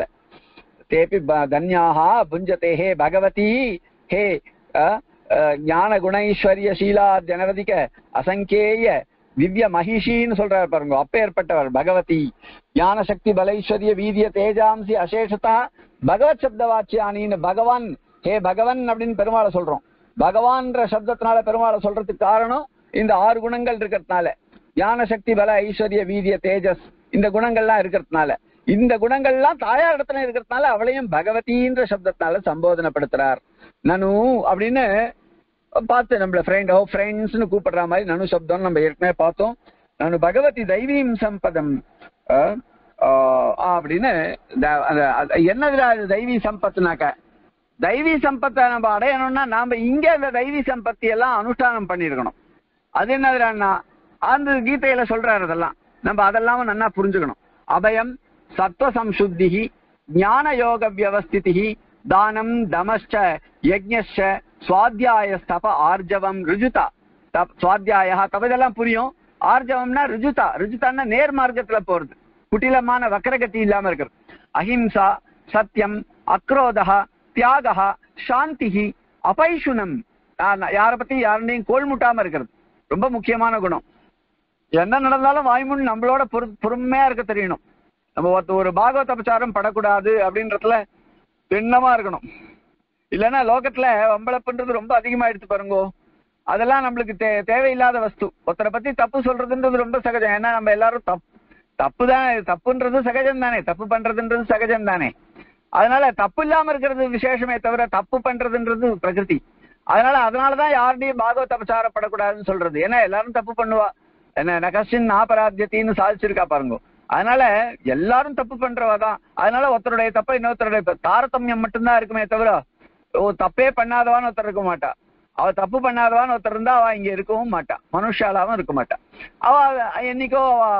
தேபி ப- தன்யாஹா புஞ்சதே ஹே பகவதி ஹே அஹ், அஹ், ஞான குணைஸ்வரிய சீலா ஜனவதிக அசங்கேய திவ்ய மகிஷின்னு சொல்றாரு பாருங்க அப்பேற்பட்டவர் பகவதி ஞான சக்தி பலைஸ்வரிய வீரிய தேஜாம்சி அசேஷதா பகவத் சப்த வாச்சியானின்னு பகவான் ஹே பகவன் அப்படின்னு பெருமாளை சொல்றோம் பகவான்ற சப்தத்தினால பெருமாளை சொல்றதுக்கு காரணம் இந்த ஆறு குணங்கள் இருக்கிறதுனால ஞான சக்தி பல ஐஸ்வர்ய வீரிய தேஜஸ் இந்த குணங்கள்லாம் இருக்கிறதுனால இந்த குணங்கள்லாம் தாயார் இடத்துல இருக்கிறதுனால அவளையும் பகவதின்ற சப்தத்தினால சம்போதனைப்படுத்துறார் நனு அப்படின்னு பார்த்து நம்மள ஃப்ரெண்ட் ஓ ஃப்ரெண்ட்ஸ்னு கூப்பிடுற மாதிரி நனு சப்தம் நம்ம ஏற்கனவே பார்த்தோம் நனு பகவதி தெய்வீம் சம்பதம் அஹ், ஆஹ், அப்படின்னு த- அந்த- அது என்னதுல அது தெய்வீ சம்பத்துனாக்க தெய்வீ சம்பத்தை நம்ம அடையணும்னா நாம இங்க அந்த தெய்வீ சம்பத்தி எல்லாம் அனுஷ்டானம் பண்ணிருக்கணும் அது என்னதுன்னா அந்த கீதையில சொல்றாரு அதெல்லாம் நம்ம அதெல்லாம் நல்லா புரிஞ்சுக்கணும் அபயம் சத்வ சம்சுத்தி ஞான யோக வியவஸ்திதி தானம் தமஸ்ச யஜ்ஞஸ்ச சுவாத்தியாய ஸ்தப ஆர்ஜவம் ருஜுதா தப் சுவாத்தியாயா தப்ப இதெல்லாம் புரியும் ஆர்ஜவம்னா ருஜுதா ருஜுதான்னா நேர் மார்க்கத்துல போறது குட்டிலமான வக்கரகதி இல்லாம இருக்கிறது அஹிம்சா சத்தியம் அக்ரோதா தியாகா சாந்தி அபைஷுனம் யார பத்தி யாருடையும் கோல் முட்டாம இருக்கிறது ரொம்ப முக்கியமான குணம் என்ன நடந்தாலும் வாய்முன் நம்மளோட பொறு பொறுமையா இருக்க தெரியணும் நம்ம ஒருத்த ஒரு பாகவத பிரச்சாரம் படக்கூடாது அப்படின்றதுல திண்ணமா இருக்கணும் இல்லைன்னா லோகத்துல வம்பளப்புன்றது ரொம்ப அதிகமாயிடுச்சு பாருங்கோ அதெல்லாம் நம்மளுக்கு தே தேவையில்லாத வஸ்து ஒருத்தரை பத்தி தப்பு சொல்றதுன்றது ரொம்ப சகஜம் ஏன்னா நம்ம எல்லாரும் தப்பு தப்பு தானே தப்புன்றது சகஜம் தானே தப்பு பண்றதுன்றது சகஜம் தானே அதனால தப்பு இல்லாம இருக்கிறது விசேஷமே தவிர தப்பு பண்றதுன்றது பிரகிருதி அதனால அதனாலதான் யாருடையும் பாகவத பிரச்சாரப்படக்கூடாதுன்னு சொல்றது ஏன்னா எல்லாரும் தப்பு பண்ணுவா என்ன நகசின் நாபராத்தியத்தின்னு சாதிச்சிருக்கா பாருங்க அதனால எல்லாரும் தப்பு பண்றவா தான் அதனால ஒருத்தருடைய தப்ப இன்னொருத்தருடைய இப்ப தாரதமியம் மட்டும்தான் இருக்குமே தவிர ஓ தப்பே பண்ணாதவான்னு ஒருத்தர் இருக்க மாட்டா அவ தப்பு பண்ணாதவான்னு ஒருத்தர் இருந்தா அவ இங்க இருக்கவும் மாட்டா மனுஷாலாவும் இருக்க மாட்டா அவ என்னைக்கோ அவ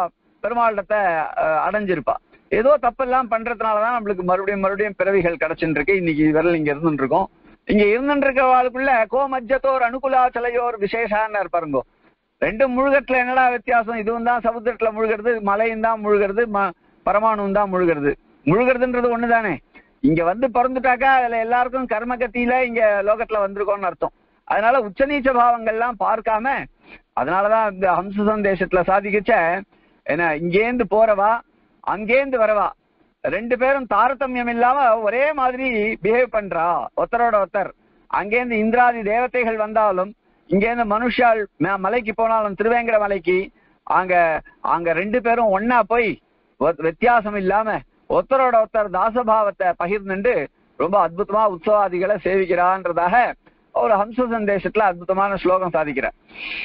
பெருமாளிடத்தை அஹ், அடைஞ்சிருப்பா ஏதோ தப்பெல்லாம் பண்றதுனாலதான் நம்மளுக்கு மறுபடியும் மறுபடியும் பிறவிகள் கிடைச்சுட்டு இருக்கு இன்னைக்கு விரல் இங்க இருந்துட்டு இருக்கோம் இங்க இருந்துட்டு இருக்கவாளுக்குள்ள கோமஜ்ஜத்தோர் அனுகுலாச்சலையோர் விசேஷான்னு இருப்பாருங்கோ ரெண்டு முழுகட்டுல என்னடா வித்தியாசம் இதுவும் தான் சமுத்திரத்துல முழுகிறது மலையும் தான் முழுகிறது ம பரமாணுவும் தான் முழுகிறது முழுகிறதுன்றது ஒண்ணுதானே இங்க வந்து பிறந்துட்டாக்கா அதுல எல்லாருக்கும் கர்மகத்தியில இங்க லோகத்துல வந்திருக்கோம்னு அர்த்தம் அதனால உச்சநீச்ச பாவங்கள்லாம் பார்க்காம அதனாலதான் இந்த ஹம்ச சந்தேசத்துல சாதிக்கச்ச என்ன இங்கேந்து போறவா அங்கேந்து வரவா ரெண்டு பேரும் தாரதமியம் இல்லாம ஒரே மாதிரி பிஹேவ் பண்றா ஒருத்தரோட ஒருத்தர் அங்கேருந்து இந்திராதி தேவதைகள் வந்தாலும் இங்கேருந்து மனுஷால் ம- மலைக்கு போனாலும் திருவேங்கட மலைக்கு அங்க அங்க ரெண்டு பேரும் ஒன்னா போய் ஒ- வித்தியாசம் இல்லாம ஒருத்தரோட ஒருத்தர் தாசபாவத்தை பகிர்ந்துண்டு ரொம்ப அற்புதமா உற்சவாதிகளை சேவிக்கிறான்றதாக ஒரு ஹம்ச சந்தேசத்துல அற்புதமான ஸ்லோகம் சாதிக்கிறார்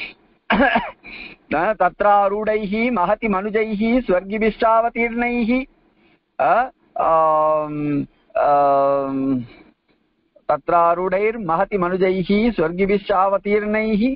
ந தத்ராரூடைஹி மகதி மனுஜைஹி ஸ்வர்கிபிஷ்டாவதீர்ணைஹி அ, ஆம், ஆம், தத்ராரூடைர் மகதி மனுஜைஹி ஸ்வர்கிபிஷ்டாவதீர்ணைஹி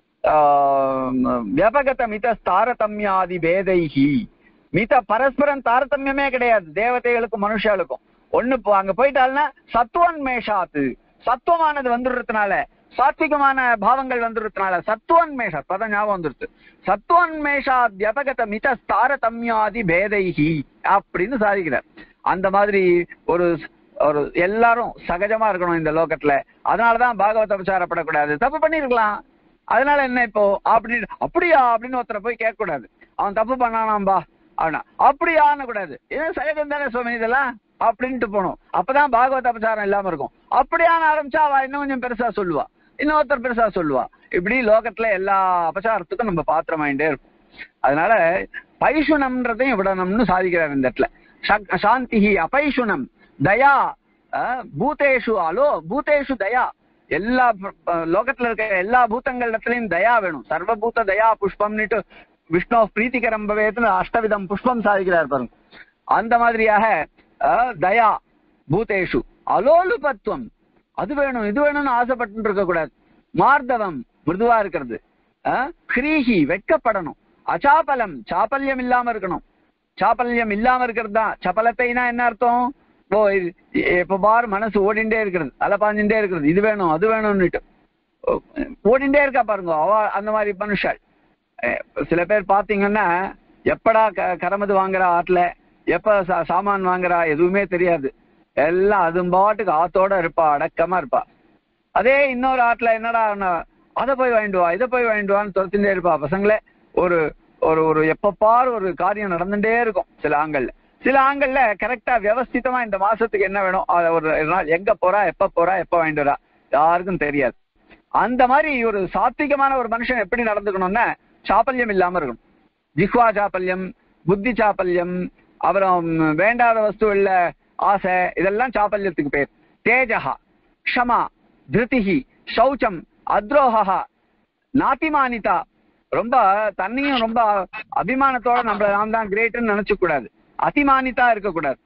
ஆம், வியபகத மித தாரதமியாதி பேதைஹி மித பரஸ்பரம் தாரதமியமே கிடையாது தேவதைகளுக்கும் மனுஷாளுக்கும் ஒண்ணு போ- அங்க போயிட்டால்னா சத்துவன்மேஷாத்து சத்துவமானது வந்துடுறதுனால சாத்விகமான பாவங்கள் வந்துடுறதுனால சத்துவன்மேஷ பதம் ஞாபகம் வந்துருச்சு சத்துவன்மேஷாத்யபகத மித தாரதமியாதி பேதைஹி அப்படின்னு சாதிக்கிறார் அந்த மாதிரி ஒரு ஒரு எல்லாரும் சகஜமா இருக்கணும் இந்த லோகத்துல அதனாலதான் பாகவத உபச்சாரப்படக்கூடாது தப்பு பண்ணிருக்கலாம் அதனால என்ன இப்போ அப்படின்னு அப்படியா அப்படின்னு ஒருத்தரை போய் கேட்க கூடாது அவன் தப்பு பண்ணானாம்பா அவனா அப்படியான்னு கூடாது இது சகஜம் தானே சுவாமி இதெல்லாம் அப்படின்ட்டு போகணும் அப்பதான் பாகவத அபச்சாரம் இல்லாம இருக்கும் அப்படியான ஆரம்பிச்சா அவ இன்னும் கொஞ்சம் பெருசா சொல்லுவா இன்னொருத்தர் பெருசா சொல்லுவா இப்படி லோகத்துல எல்லா அபச்சாரத்துக்கும் நம்ம பாத்திரமாயிட்டே இருக்கும் அதனால பைஷுனம்ன்றதையும் விடணும்னு சாதிக்கிறார் இந்த இடத்துல சக்- சாந்திஹி அபைஷுனம் தயா அஹ், பூதேஷு அலோ பூதேஷு தயா எல்லா ப- ப- லோகத்துல இருக்க எல்லா பூதங்களிடத்திலையும் தயா வேணும் சர்வபூத தயா புஷ்பம்னுட்டு விஷ்ணு பிரீத்திகரம் பவேத்னு அஷ்டவிதம் புஷ்பம் சாதிக்கிறார் பாருங்க அந்த மாதிரியாக அஹ், தயா பூதேஷு அலோலுபத்துவம் அது வேணும் இது வேணும்னு ஆசைப்பட்டு இருக்க கூடாது மார்தவம் மிருதுவா இருக்கிறது அஹ், ஹ்ரீஹி வெட்கப்படணும் அச்சாபலம் சாப்பல்யம் இல்லாம இருக்கணும் சாப்பல்யம் இல்லாம இருக்கிறது தான் சபலத்தைனா என்ன அர்த்தம் ஓ இது எப்ப பார் மனசு ஓடிண்டே இருக்கிறது அலை பாஞ்சுட்டே இருக்கிறது இது வேணும் அது வேணும்னுட்டு ஓ, ஓடிண்டே இருக்கா பாருங்க அவ அந்த மாதிரி மனுஷாள் அஹ், சில பேர் பாத்தீங்கன்னா எப்படா க கரமது வாங்குறா ஆட்டுல எப்ப சா- சாமான் வாங்குறா எதுவுமே தெரியாது எல்லாம் அதும் பாட்டுக்கு ஆத்தோட இருப்பா அடக்கமா இருப்பா அதே இன்னொரு ஆட்டுல என்னடா அதை போய் வாங்கிட்டு வா இதை போய் வாங்கிட்டு வான்னு துரத்திட்டே இருப்பா பசங்களே ஒரு ஒரு ஒரு எப்ப பாரு ஒரு காரியம் நடந்துட்டே இருக்கும் சில ஆண்கள்ல சில ஆண்கள்ல கரெக்டா வியவஸ்திதமா இந்த மாசத்துக்கு என்ன வேணும் அத ஒரு நாள் எங்க போறா எப்ப போறா எப்ப வாங்கிட்டு வரா யாருக்கும் தெரியாது அந்த மாதிரி ஒரு சாத்விகமான ஒரு மனுஷன் எப்படி நடந்துக்கணும்னா சாப்பல்யம் இல்லாம இருக்கணும் ஜிஹ்வா சாப்பல்யம் புத்தி சாப்பல்யம் அப்புறம் வேண்டாத வஸ்துவில்ல ஆசை இதெல்லாம் சாப்பல்யத்துக்கு பேர் தேஜஹா க்ஷமா திருதிஹி சௌச்சம் அத்ரோஹா நாத்திமானிதா ரொம்ப தன்னையும் ரொம்ப அபிமானத்தோட நம்மள நாம் தான் கிரேட்னு நினைச்சுக்க கூடாது அதிமானிதா இருக்கக்கூடாது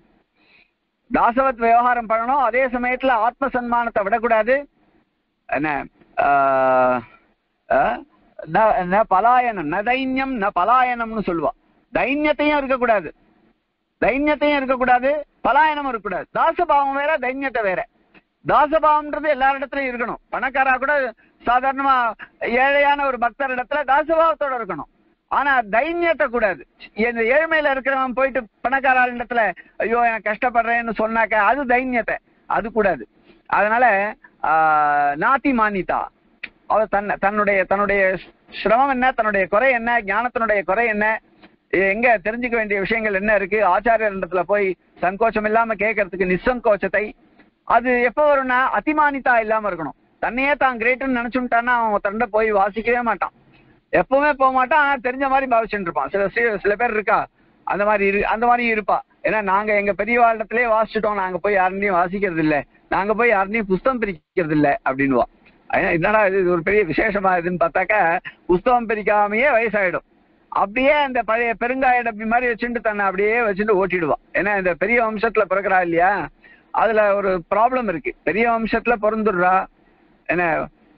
தாசவத் விவகாரம் பண்ணணும் அதே சமயத்துல ஆத்ம சன்மானத்தை விடக்கூடாது என்ன ஆஹ், ஆஹ், ந- ந பலாயனம் ந தைன்யம் ந பலாயனம்னு சொல்லுவா தைன்யத்தையும் இருக்கக்கூடாது தைன்யத்தையும் இருக்கக்கூடாது பலாயனம் இருக்கக்கூடாது தாசபாவம் வேற தைன்யத்தை வேற தாசபாவம்ன்றது எல்லாரிடத்துலயும் இருக்கணும் பணக்காரா கூட சாதாரணமா ஏழையான ஒரு பக்தர் இடத்துல தாசபாவத்தோட இருக்கணும் ஆனா தைன்யத்தை கூடாது இந்த ஏழ்மையில இருக்கிறவன் போயிட்டு பணக்கார இடத்துல ஐயோ எனக்கு கஷ்டப்படுறேன்னு சொன்னாக்க அது தைன்யத்தை அது கூடாது அதனால ஆஹ், நாத்தி மானிதா அவ தன்னை தன்னுடைய தன்னுடைய சிரமம் என்ன தன்னுடைய குறை என்ன ஞானத்தினுடைய குறை என்ன எங்க தெரிஞ்சுக்க வேண்டிய விஷயங்கள் என்ன இருக்கு ஆச்சாரியர் இடத்துல போய் சங்கோச்சம் இல்லாம கேட்கறதுக்கு நிசங்கோச்சத்தை அது எப்ப வரும்னா அதிமானிதா இல்லாம இருக்கணும் தன்னையே தான் கிரேட்னு நினைச்சுட்டான்னா அவன் ஒருத்தண்ட போய் வாசிக்கவே மாட்டான் எப்பவுமே போக மாட்டான் ஆனா தெரிஞ்ச மாதிரி பாவிச்சுட்டு இருப்பான் சில சி- சில பேர் இருக்கா அந்த மாதிரி இரு அந்த மாதிரி இருப்பா ஏன்னா நாங்க எங்க பெரியவாழ்டத்திலே வாசிச்சுட்டோம் நாங்க போய் யாருனையும் வாசிக்கிறது இல்ல நாங்க போய் யாருனையும் புஸ்தகம் பிரிக்கிறது இல்ல அப்படின்னுவா ஏன்னா, என்னடா இது இது ஒரு பெரிய விசேஷமா இதுன்னு பார்த்தாக்கா புஸ்தகம் பிரிக்காமையே வயசாயிடும் அப்படியே அந்த பழைய பெருங்காய டப்பி மாதிரி வச்சுட்டு தன்னை அப்படியே வச்சுட்டு ஓட்டிடுவா ஏன்னா இந்த பெரிய வம்சத்துல பிறக்கிறா இல்லையா அதுல ஒரு ப்ராப்ளம் இருக்கு பெரிய வம்சத்துல பிறந்துடுறா என்ன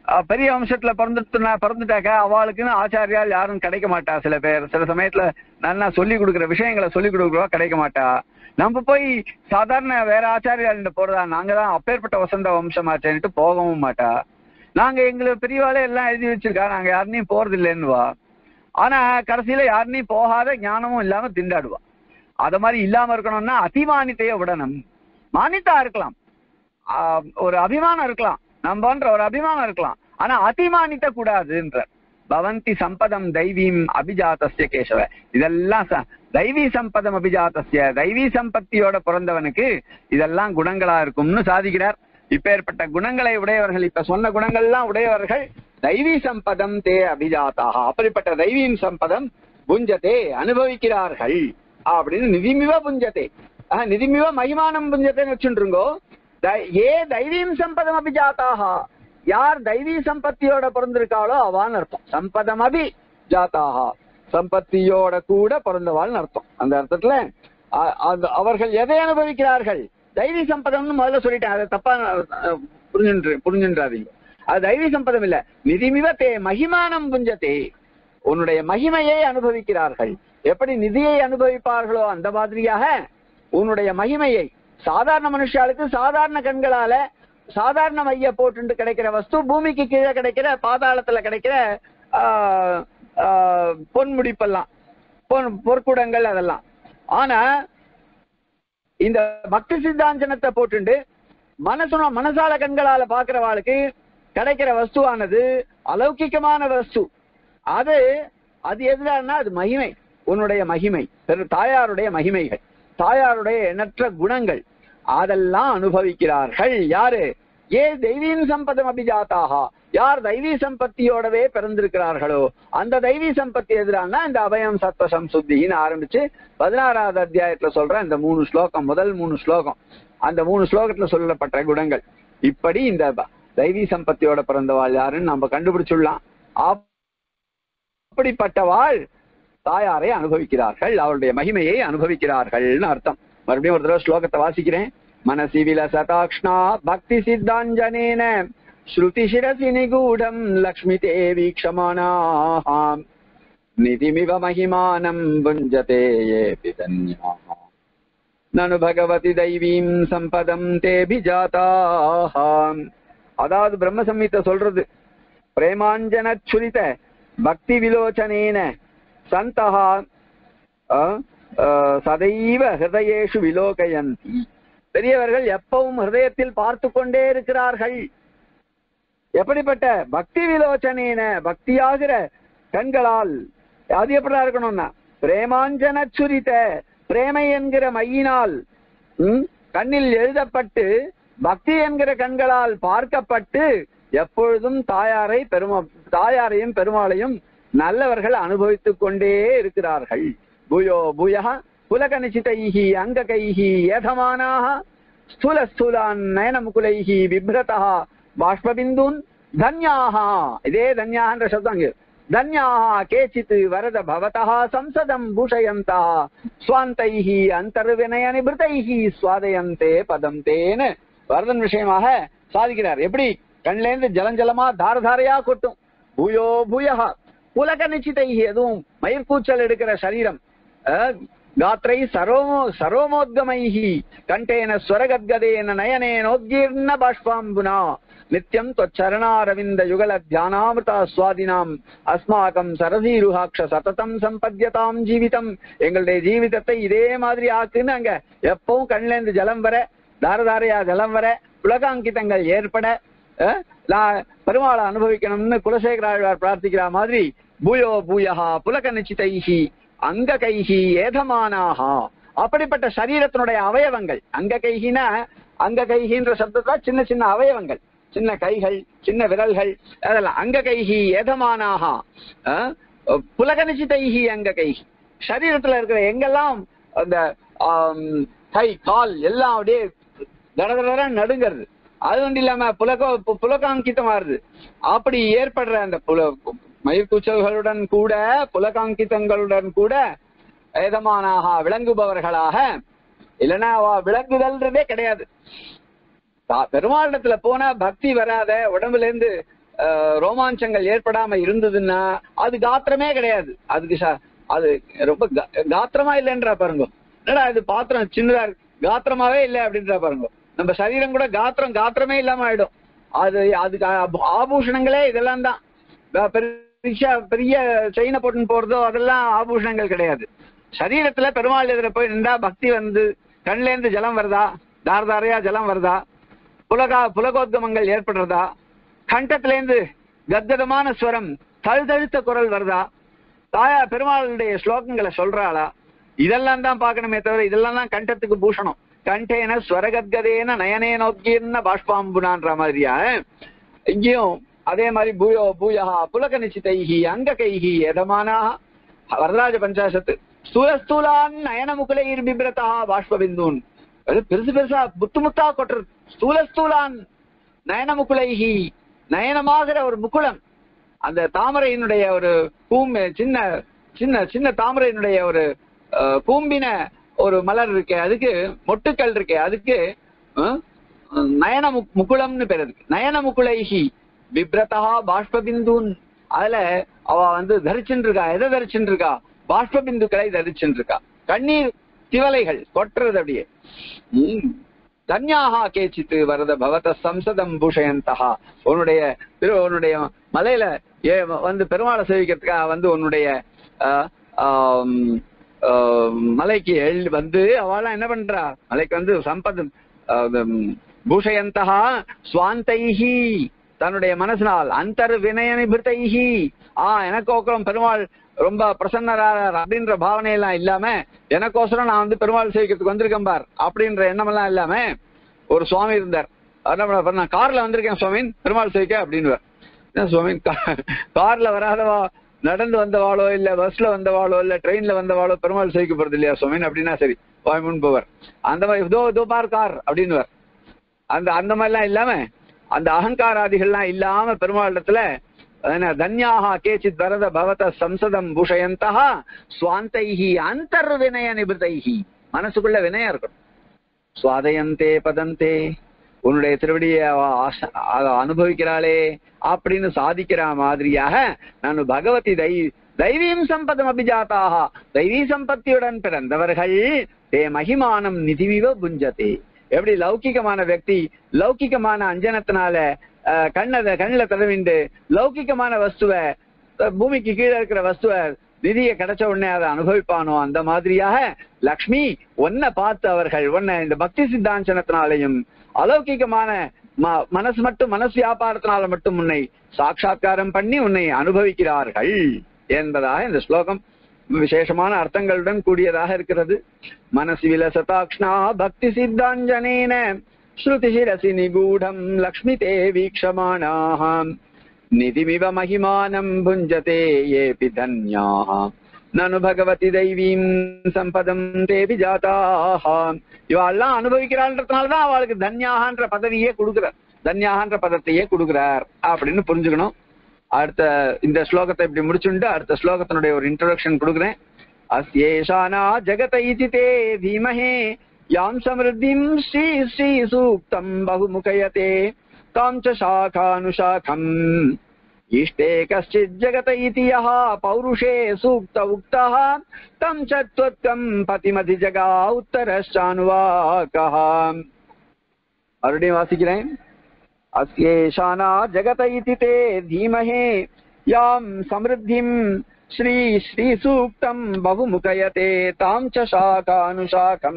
அஹ், பெரிய வம்சத்துல பிறந்துட்டுனா பிறந்துட்டாக்கா அவளுக்குன்னு ஆச்சாரியால் யாரும் கிடைக்க மாட்டா சில பேர் சில சமயத்துல நல்லா சொல்லி கொடுக்குற விஷயங்களை சொல்லி கொடுக்குறவா கிடைக்க மாட்டா நம்ம போய் சாதாரண வேற ஆச்சாரியால் போறதா நாங்க தான் அப்பேற்பட்ட வசந்த வம்சமாச்சேன்ட்டு போகவும் மாட்டா நாங்க எங்களை பெரியவாளே எல்லாம் எழுதி வச்சிருக்கா நாங்க யாருனையும் போறது இல்லைன்னுவா ஆனா கடைசியில யாருனையும் போகாத ஞானமும் இல்லாம திண்டாடுவா அத மாதிரி இல்லாம இருக்கணும்னா அதிமானித்தைய விடணும் மானித்தா இருக்கலாம் ஆஹ் ஒரு அபிமானம் இருக்கலாம் நம்பன்ற ஒரு அபிமானம் இருக்கலாம் ஆனா அதிமானித்த கூடாதுன்ற பவந்தி சம்பதம் தெய்வீம் அபிஜாத்தஸ்ய கேசவ இதெல்லாம் ச- தெய்வீ சம்பதம் அபிஜாத்தஸ்ய தெய்வீ சம்பத்தியோட பிறந்தவனுக்கு இதெல்லாம் குணங்களா இருக்கும்னு சாதிக்கிறார் இப்பேற்பட்ட குணங்களை உடையவர்கள் இப்ப சொன்ன குணங்கள்லாம் உடையவர்கள் தெய்வீ சம்பதம் தே அபிஜாத்தாக அப்படிப்பட்ட தெய்வீம் சம்பதம் புஞ்சதே அனுபவிக்கிறார்கள் அப்படின்னு நிதிமிவ புஞ்சதே ஆஹ், நிதிமிவ மகிமானம் புஞ்சத்தைன்னு வச்சுருங்கோ தை- ஏ தெய்வீம் சம்பதம் அபிஜாத்தாக யார் தெய்வீ சம்பத்தியோட பிறந்திருக்காளோ அவான்னு அர்த்தம் சம்பதம் அபி ஜாத்தாக சம்பத்தியோட கூட பிறந்தவாள்னு அர்த்தம் அந்த அர்த்தத்துல அ- அது அவர்கள் எதை அனுபவிக்கிறார்கள் தெய்வீ சம்பதம்னு முதல்ல சொல்லிட்டேன் அதை தப்பா அஹ், புரிஞ்சுன்று புரிஞ்சுன்றாதீங்க அது தெய்வீ சம்பதம் இல்ல நிதிமிவ தே மகிமானம் புஞ்சதே உன்னுடைய மகிமையை அனுபவிக்கிறார்கள் எப்படி நிதியை அனுபவிப்பார்களோ அந்த மாதிரியாக உன்னுடைய மகிமையை சாதாரண மனுஷாளுக்கு சாதாரண கண்களால சாதாரண மைய போட்டு கிடைக்கிற வஸ்து பூமிக்கு கீழே கிடைக்கிற பாதாளத்துல கிடைக்கிற ஆஹ், ஆஹ், பொன் முடிப்பெல்லாம் பொன் பொற்குடங்கள் அதெல்லாம் ஆனா இந்த பக்தி சித்தாஞ்சனத்தை போட்டுண்டு மனசுன மனசால கண்களால பாக்குறவாளுக்கு கிடைக்கிற வஸ்துவானது அலௌகிகமான வஸ்து அது அது எதுனா அது மகிமை உன்னுடைய மகிமை பெரு தாயாருடைய மகிமைகள் தாயாருடைய எண்ணற்ற குணங்கள் அதெல்லாம் அனுபவிக்கிறார்கள் யாரு ஏ தெய்வீன் சம்பதம் அபிஜாத்தாக யார் தெய்வீ சம்பத்தியோடவே பிறந்திருக்கிறார்களோ அந்த தெய்வீ சம்பத்தி எதிரானா இந்த அபயம் சத்வ சம்சுத்தின்னு ஆரம்பிச்சு பதினாறாவது அத்தியாயத்துல சொல்ற இந்த மூணு ஸ்லோகம் முதல் மூணு ஸ்லோகம் அந்த மூணு ஸ்லோகத்துல சொல்லப்பட்ட குணங்கள் இப்படி இந்த ப- தெய்வீ சம்பத்தியோட பிறந்தவாள் யாருன்னு நம்ம கண்டுபிடிச்சுடலாம் அப்படிப்பட்டவாள் தாயாரை அனுபவிக்கிறார்கள் அவருடைய மகிமையை அனுபவிக்கிறார்கள்னு அர்த்தம் மறுபடியும் ஒரு தடவை ஸ்லோகத்தை வாசிக்கிறேன் மனசி விலசதாக்ஷ்ணா பக்தி சித்தாஞ்சனேன ஸ்ருதி சிரசி நிகூடம் லக்ஷ்மி தே வீக்ஷமானாம் நிதிமிவ மகிமானம் புஞ்சதே ஏபி தன்யாः நனு பகவதி தெய்வீம் சம்பதம் தேபிஜாதாக அதாவது பிரம்ம சம்ஹிதை சொல்றது பிரேமாஞ்சன சுரித பக்தி விலோச்சனேன சந்தः அஹ், அஹ், சதைவ ஹிருதயேஷு விலோகயந்தி பெரியவர்கள் எப்பவும் ஹிருதயத்தில் பார்த்து கொண்டே இருக்கிறார்கள் எப்படிப்பட்ட பக்தி விலோச்சனேன பக்தியாகிற கண்களால் அது எப்படிதான் இருக்கணும்னா பிரேமாஞ்சன சுரித பிரேமை என்கிற மையினால் ம், கண்ணில் எழுதப்பட்டு பக்தி என்கிற கண்களால் பார்க்கப்பட்டு எப்பொழுதும் தாயாரை பெருமா தாயாரையும் பெருமாளையும் நல்லவர்கள் அனுபவித்துக் கொண்டே இருக்கிறார்கள் பூயோ பூயா புலகனிச்சிதைஹி அங்ககைஹி ஏதமானாக ஸ்தூல ஸ்தூலான் நயனமுகுலைஹி விப்ரதா பாஷ்பபிந்துன் தன்யாஹ இதே தன்யான்ற சப்தம் அங்கு தன்யாஹ கேச்சித் வரத பவதः சம்சதம் பூஷயந்தா ஸ்வாந்தைஹி அந்தர்வினய நிபிருதைஹி சுவாதயந்தே பதம் தேன்னு வரதன் விஷயமாக சாதிக்கிறார் எப்படி கண்லேருந்து ஜலஞ்சலமா தாரதாரையா கொட்டும் பூயோ பூயஹா புலக நிச்சிதைஹி எதுவும் மயிர்கூச்சல் எடுக்கிற சரீரம் அஹ், காத்ரை சரோமோ சரோமோத்கமைஹி கண்டேன ஸ்வரகத்கதேன நயனேனோத்கீர்ண பாஷ்பாம்புனா நித்யம் தொச்சரணாரவிந்த யுகல தியானாமிருதா சுவாதினாம் அஸ்மாகம் சரசீருஹாக்ஷ சததம் சம்பத்யதாம் ஜீவிதம் எங்களுடைய ஜீவிதத்தை இதே மாதிரி ஆக்குன்னு அங்க எப்பவும் கண்ணுல இருந்து ஜலம் வர தாரதாரையா ஜலம் வர உலகாங்கிதங்கள் ஏற்பட அஹ், நான் பெருமாளை அனுபவிக்கணும்னு குலசேகராழ்வார் பிரார்த்திக்கிற மாதிரி பூயோ பூயஹா புலக நிச்சிதைஹி அங்க கைஹி ஏதமானாஹா அப்படிப்பட்ட சரீரத்தினுடைய அவயவங்கள் அங்க கைகினா அங்க கைகின்ற சப்தத்தா சின்ன சின்ன அவயவங்கள் சின்ன கைகள் சின்ன விரல்கள் அதெல்லாம் அங்க கைகி ஏதமானாகா புலக நிச்சிதைஹி அங்க கைகி சரீரத்துல இருக்கிற எங்கெல்லாம் அந்த ஆம், கை கால் எல்லாம் அப்படியே தடதட நடுங்கிறது அது ஒன்றும் இல்லாம புலக பு- புலகாங்கிதமாறுது அப்படி ஏற்படுற அந்த புல மயிர்கூச்சல்களுடன் கூட புலகாங்கிதங்களுடன் கூட ஏதமானாக விளங்குபவர்களாக இல்லைன்னா அவ விளங்குதல்ன்றதே கிடையாது தா- பெருமாளிடத்துல போனா பக்தி வராத உடம்புல இருந்து அஹ், ரோமாஞ்சங்கள் ஏற்படாம இருந்ததுன்னா அது காத்திரமே கிடையாது அதுக்கு ச- அது ரொம்ப கா- காத்திரமா இல்லைன்றா பாருங்க என்னடா இது பாத்திரம் சின்னதா இருக்கு காத்திரமாவே இல்லை அப்படின்றா பாருங்க நம்ம சரீரம் கூட காத்திரம் காத்திரமே இல்லாம ஆயிடும் அது அதுக்கு ஆப- ஆபூஷணங்களே இதெல்லாம் தான் வே- பெரிய பெரிய செயினை போட்டுன்னு போறதோ அதெல்லாம் ஆபூஷணங்கள் கிடையாது சரீரத்துல பெருமாள் எதிர போய் நின்றா பக்தி வந்து கண்ல இருந்து ஜலம் வருதா தார தாரையா ஜலம் வருதா புலகா புலகோத்கமங்கள் ஏற்படுறதா கண்டத்துல இருந்து கத்கதமான ஸ்வரம் தழுதழுத்த குரல் வருதா தாயா பெருமாளுடைய ஸ்லோகங்களை சொல்றாளா இதெல்லாம் தான் பார்க்கணுமே தவிர இதெல்லாம் தான் கண்டத்துக்கு பூஷணம் கண்டேன ஸ்வரகத்கதேன நயனேனோத்கீர்ண பாஷ்பாம்புனான்ற மாதிரியா இங்கேயும் அதே மாதிரி பூயோ பூயா புலக நிச்சிதைஹி அங்க கைஹி எதமானா வரதராஜ பஞ்சாசத்து ஸ்தூல ஸ்தூலான் நயனமுகுலைர் பிப்ரதா பாஷ்பபிந்தூன் அது பெருசு பெருசா முத்து முத்தா கொட்டுறது ஸ்தூல ஸ்தூலான் நயனமுகுலைஹி நயனமாகிற ஒரு முகுளம் அந்த தாமரையினுடைய ஒரு பூம் சின்ன சின்ன சின்ன தாமரையினுடைய ஒரு அஹ், கூம்பின ஒரு மலர் இருக்கு அதுக்கு மொட்டுக்கள் இருக்கு அதுக்கு அஹ், நயன முக்- முகுளம்னு பேர் இருக்கு நயன முகுளைஹி பிப்ரதா பாஷ்பபிந்துன் அதுல அவ வந்து தரிச்சுட்டு இருக்கா எதை தரிச்சுட்டு இருக்கா பாஷ்பபிந்துக்களை தரிச்சுட்டு இருக்கா கண்ணீர் திவலைகள் கொட்டுறது அப்படியே உம். தன்யாகா கேச்சித்து வரத பவத சம்சதம் பூஷயந்தகா உன்னுடைய திரு உன்னுடைய மலையில ஏ வந்து பெருமாளை சேவிக்கிறதுக்காக வந்து உன்னுடைய ஆஹ், ஆம், ஆம், மலைக்கு எழு வந்து அவளாம் என்ன பண்றா மலைக்கு வந்து சம்பதம் ஆம், பூஷயந்தகா சுவாந்தைஹி தன்னுடைய மனசினால் அந்தர் வினய நிபிருத்தைஹி ஆ எனக்கோசரம் பெருமாள் ரொம்ப பிரசன்னரார் அப்படின்ற பாவனை எல்லாம் இல்லாம எனக்கோசரம் நான் வந்து பெருமாள் சேவிக்கிறதுக்கு வந்திருக்கேன் பார் அப்படின்ற எண்ணம் எல்லாம் இல்லாம ஒரு சுவாமி இருந்தார் அவர் என்ன பண்ணார், நான் கார்ல வந்திருக்கேன் சுவாமின் பெருமாள் சேவிக்க அப்படின்னு என்ன சுவாமின் கா- கார்ல வராதவா நடந்து வந்தவாளோ இல்ல பஸ்ல வந்தவாளோ இல்ல ட்ரெயின்ல வந்தவாளோ பெருமாள் சேவிக்க போறது இல்லையா சுவாமின் அப்படின்னா சரி வாய் முன் போவர் அந்த மாதிரி இதோ இதோ பார் கார் அப்படின்னு அந்த அந்த மாதிரிலாம் இல்லாம அந்த அகங்காராதிகள்லாம் இல்லாம பெருமாளிடத்துல என்ன, தன்யாக கேச்சித் வரத பவத சம்சதம் பூஷயந்தா சுவாந்தைஹி அந்தர் வினய நிபுதைஹி மனசுக்குள்ள வினயம் இருக்கணும் சுவாதயந்தே பதந்தே உன்னுடைய திருவடியை அவ ஆச- அவ அனுபவிக்கிறாளே அப்படின்னு சாதிக்கிற மாதிரியாக நான் பகவதி தை தெய்வீம் சம்பதம் அபிஜாத்தாக தெய்வீ சம்பத்தியுடன் பிறந்தவர்கள் தே மகிமானம் நிதிவிவ புஞ்சதே எப்படி லௌகிகமான व्यक्ति லௌகிகமான அஞ்சனத்தினால அஹ், கண்ணத கண்ணில் தடவிண்டு லௌகிகமான வஸ்துவை அஹ், பூமிக்கு கீழே இருக்கிற வஸ்துவை நிதியை கிடைச்ச உடனே அதை அனுபவிப்பானோ அந்த மாதிரியாக லக்ஷ்மி உன்னை பார்த்து அவர்கள் உன்னை இந்த பக்தி சித்தாஞ்சனத்தினாலையும் அலௌகிகமான ம- மனசு மட்டும் மனசு வியாபாரத்தினால மட்டும் உன்னை சாட்சாத்காரம் பண்ணி உன்னை அனுபவிக்கிறார்கள் என்பதாக இந்த ஸ்லோகம் விசேஷமான அர்த்தங்களுடன் கூடியதாக இருக்கிறது மனசி விலசதாக்ஷ்ணா பக்தி சித்தாஞ்சனேன ஸ்ருதி சிரசி நிகூடம் லக்ஷ்மி தே வீக்ஷமானாம் நிதிமிவ மகிமானம் புஞ்சதே ஏபி தன்யாः நனு பகவதி தெய்வீம் சம்பதம் தேவி ஜாதாக இவாள்லாம் அனுபவிக்கிறாள்ன்றதுனாலதான் அவளுக்கு தன்யாகன்ற பதவியே கொடுக்கிறார் தன்யாகன்ற பதத்தையே கொடுக்கிறார் அப்படின்னு புரிஞ்சுக்கணும் அடுத்த இந்த ஸ்லோகத்தை இப்படி முடிச்சுண்டு அடுத்த ஸ்லோகத்தினுடைய ஒரு இன்ட்ரோடக்ஷன் கொடுக்குறேன் அஸ்யேஷானா ஜெகத இதி தே தீமஹே யாம் சமிருத்திம் ஸ்ரீ ஸ்ரீ சூக்தம் பகுமுகயதே தாம் ச சாகானுசாகம் इष्टे कश्चित् जगत इति यः पौरुषे सूक्त उक्तः तं च त्वत्कम् पतिमधिजगा उत्तरश्चानुवाकः மறுபடியும் வாசிக்கிறேன் அஸ்யேஷானா ஜெகத இதி தே தீமஹே யாம் சமிருத்திம் ஸ்ரீ ஸ்ரீ சூக்தம் பகுமுகயதே தாம் ச சாகானுசாகம்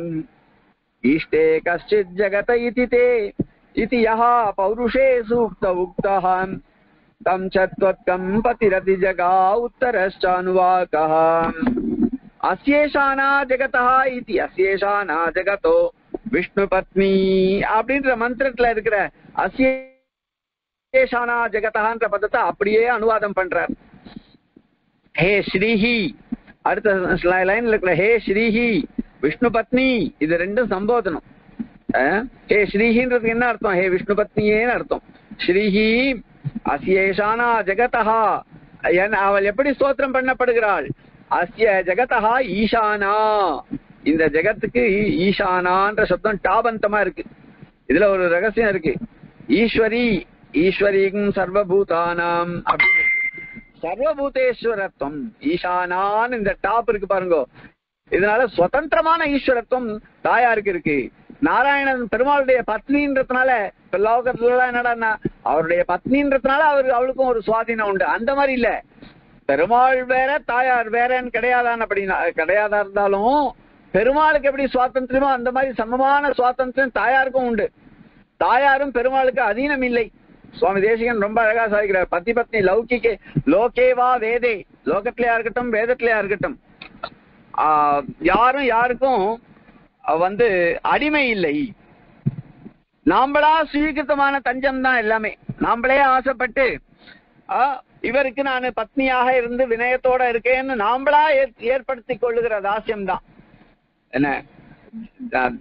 ईष्टे कश्चित् जगत इति ते इति यः पौरुषे सूक्त उक्तः तं च त्वत्कम् पतिरति जगा उत्तरश्चानुवाकः அஸ்யேஷானா ஜெகதா இதி அஸ்யேஷானா ஜெகதோ விஷ்ணு பத்னி அப்படின்ற மந்திரத்துல இருக்கிற அஸ்யேஷானா ஜெகதான்ற பதத்தை அப்படியே அனுவாதம் பண்றார் ஹே ஸ்ரீஹி அடுத்த லைன்ல இருக்கிற ஹே ஸ்ரீஹி விஷ்ணு பத்னி இது ரெண்டும் சம்போதனம் அஹ், ஹே ஸ்ரீஹின்றதுக்கு என்ன அர்த்தம் ஹே விஷ்ணு பத்னியேன்னு அர்த்தம் ஸ்ரீஹி அஸ்யேஷானா ஜெகதா என் அவள் எப்படி ஸ்தோத்திரம் பண்ணப்படுகிறாள் அஸ்ய ஜெகதா ஈசானா இந்த ஜெகத்துக்கு ஈ- ஈசானான்ற சப்தம் டாபந்தமா இருக்கு இதுல ஒரு ரகசியம் இருக்கு ஈஸ்வரி ஈஸ்வரீகம் சர்வபூதானாம் அப்படின்னு இருக்கு. சர்வபூதேஸ்வரத்துவம் ஈசானான்னு இந்த டாப் இருக்கு பாருங்க இதனால சுதந்திரமான ஈஸ்வரத்துவம் தாயாருக்கு இருக்கு நாராயணன் பெருமாளுடைய பத்னின்றதுனால இப்ப லோகத்துல எல்லாம் என்னடான்னா அவருடைய பத்னின்றதுனால அவரு அவளுக்கும் ஒரு சுவாதீனம் உண்டு அந்த மாதிரி இல்ல பெருமாள் வேற தாயார் வேறன்னு கிடையாதான் அப்படின்னா கிடையாதா இருந்தாலும் பெருமாளுக்கு எப்படி சுவாதந்திரமோ அந்த மாதிரி சமமான சுவாதந்திரம் தாயாருக்கும் உண்டு தாயாரும் பெருமாளுக்கு அதீனம் இல்லை சுவாமி தேசிகன் ரொம்ப அழகா சாதிக்கிறார் பத்தி பத்னி லௌகிக்கே லோகேவா வேதே லோகத்திலயா இருக்கட்டும் வேதத்திலயா இருக்கட்டும் ஆஹ் யாரும் யாருக்கும் அஹ் வந்து அடிமை இல்லை நாம்பளா சுயகிருத்தமான தஞ்சம் தான் எல்லாமே நாம்பளே ஆசைப்பட்டு ஆஹ் இவருக்கு நான் பத்னியாக இருந்து வினயத்தோட இருக்கேன்னு நாம்பளா ஏற்- ஏற்படுத்திக் கொள்ளுகிற தாசியம் தான் என்ன தான்,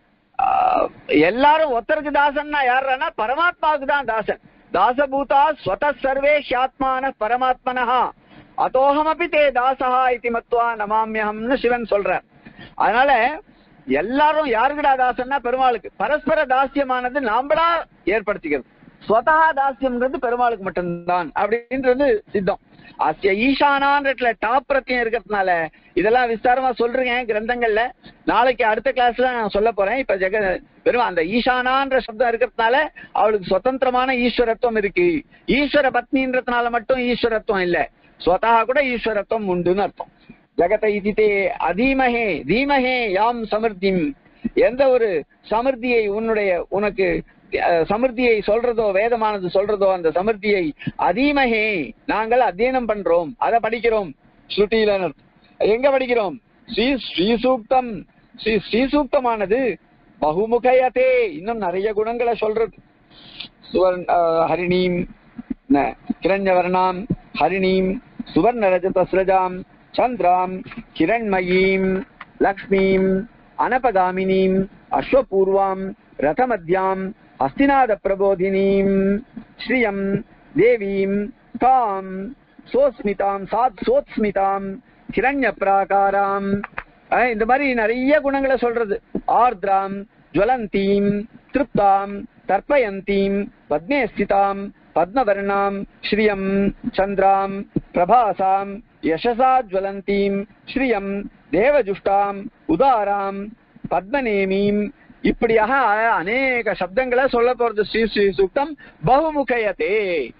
ஆஹ் எல்லாரும் ஒருத்தருக்கு தாசன்னா யாருன்னா பரமாத்மாவுக்கு தான் தாசன் தாசபூதா ஸ்வத சர்வே ஹியாத்மான பரமாத்மனஹா அதோகமபி தே தாசஹா இதி மத்வா நமாமியகம்னு சிவன் சொல்றார் அதனால எல்லாரும் யாருக்குடா தாசன்னா பெருமாளுக்கு பரஸ்பர தாசியமானது நாம்பளா ஏற்படுத்திக்கிறது ஸ்வதா தாசியம்ன்றது பெருமாளுக்கு மட்டும்தான் அப்படின்றது சித்தம் அஸ்ய ஈசானான்றதுல டாப் பிரத்தியம் இருக்கிறதுனால இதெல்லாம் விஸ்தாரமா சொல்றேன் கிரந்தங்கள்ல நாளைக்கு அடுத்த கிளாஸ்ல நான் சொல்ல போறேன் இப்ப ஜெக வெறும் அந்த ஈசானான்ற சப்தம் இருக்கிறதுனால அவளுக்கு சுதந்திரமான ஈஸ்வரத்துவம் இருக்கு ஈஸ்வர பத்னின்றதுனால மட்டும் ஈஸ்வரத்துவம் இல்ல ஸ்வதா கூட ஈஸ்வரத்துவம் உண்டுன்னு அர்த்தம் ஜெகத இதிதே அதீமஹே தீமஹே யாம் சமிருத்திம் எந்த ஒரு சமிருத்தியை உன்னுடைய உனக்கு அஹ், சமிருத்தியை சொல்றதோ வேதமானது சொல்றதோ அந்த சமிருத்தியை அதீமஹே நாங்கள் அத்தியனம் பண்றோம் அதை படிக்கிறோம் ஸ்ருதியில எங்க படிக்கிறோம் ஸ்ரீ ஸ்ரீசூக்தம் ஸ்ரீ ஸ்ரீசூக்தமானது பகுமுகையதே இன்னும் நிறைய குணங்களை சொல்றது சுவர்ண அஹ், ஹரிணீம் ந- கிரண்யவர்ணாம் ஹரிணீம் சுவர்ணரஜதஸ்ரஜாம் சந்திராம் கிரண்மயீம் லக்ஷ்மீம் அனபகாமினீம் அஸ்வபூர்வாம் ரதமத்யாம் ஹஸ்திநாத பிரபோதினீம் ஸ்ரீயம் தேவீம் காம் சோஸ்மிதாம் சாத் சோத்ஸ்மிதாம் கிரண்ய பிராகாராம் அஹ் இந்த மாதிரி நிறைய குணங்களை சொல்றது ஆர்திராம் ஜுவலந்தீம் திருப்தாம் தர்ப்பயந்தீம் பத்மே ஸ்திதாம் பத்மவர்ணாம் ஸ்ரீயம் சந்திராம் பிரபாசாம் யசசா ஜுவலந்தீம் ஸ்ரீயம் தேவஜுஷ்டாம் உதாராம் பத்மநேமீம் இப்படியாக அநேக சப்தங்களை சொல்ல போறது ஸ்ரீ ஸ்ரீ சூக்தம் பகுமுகையதே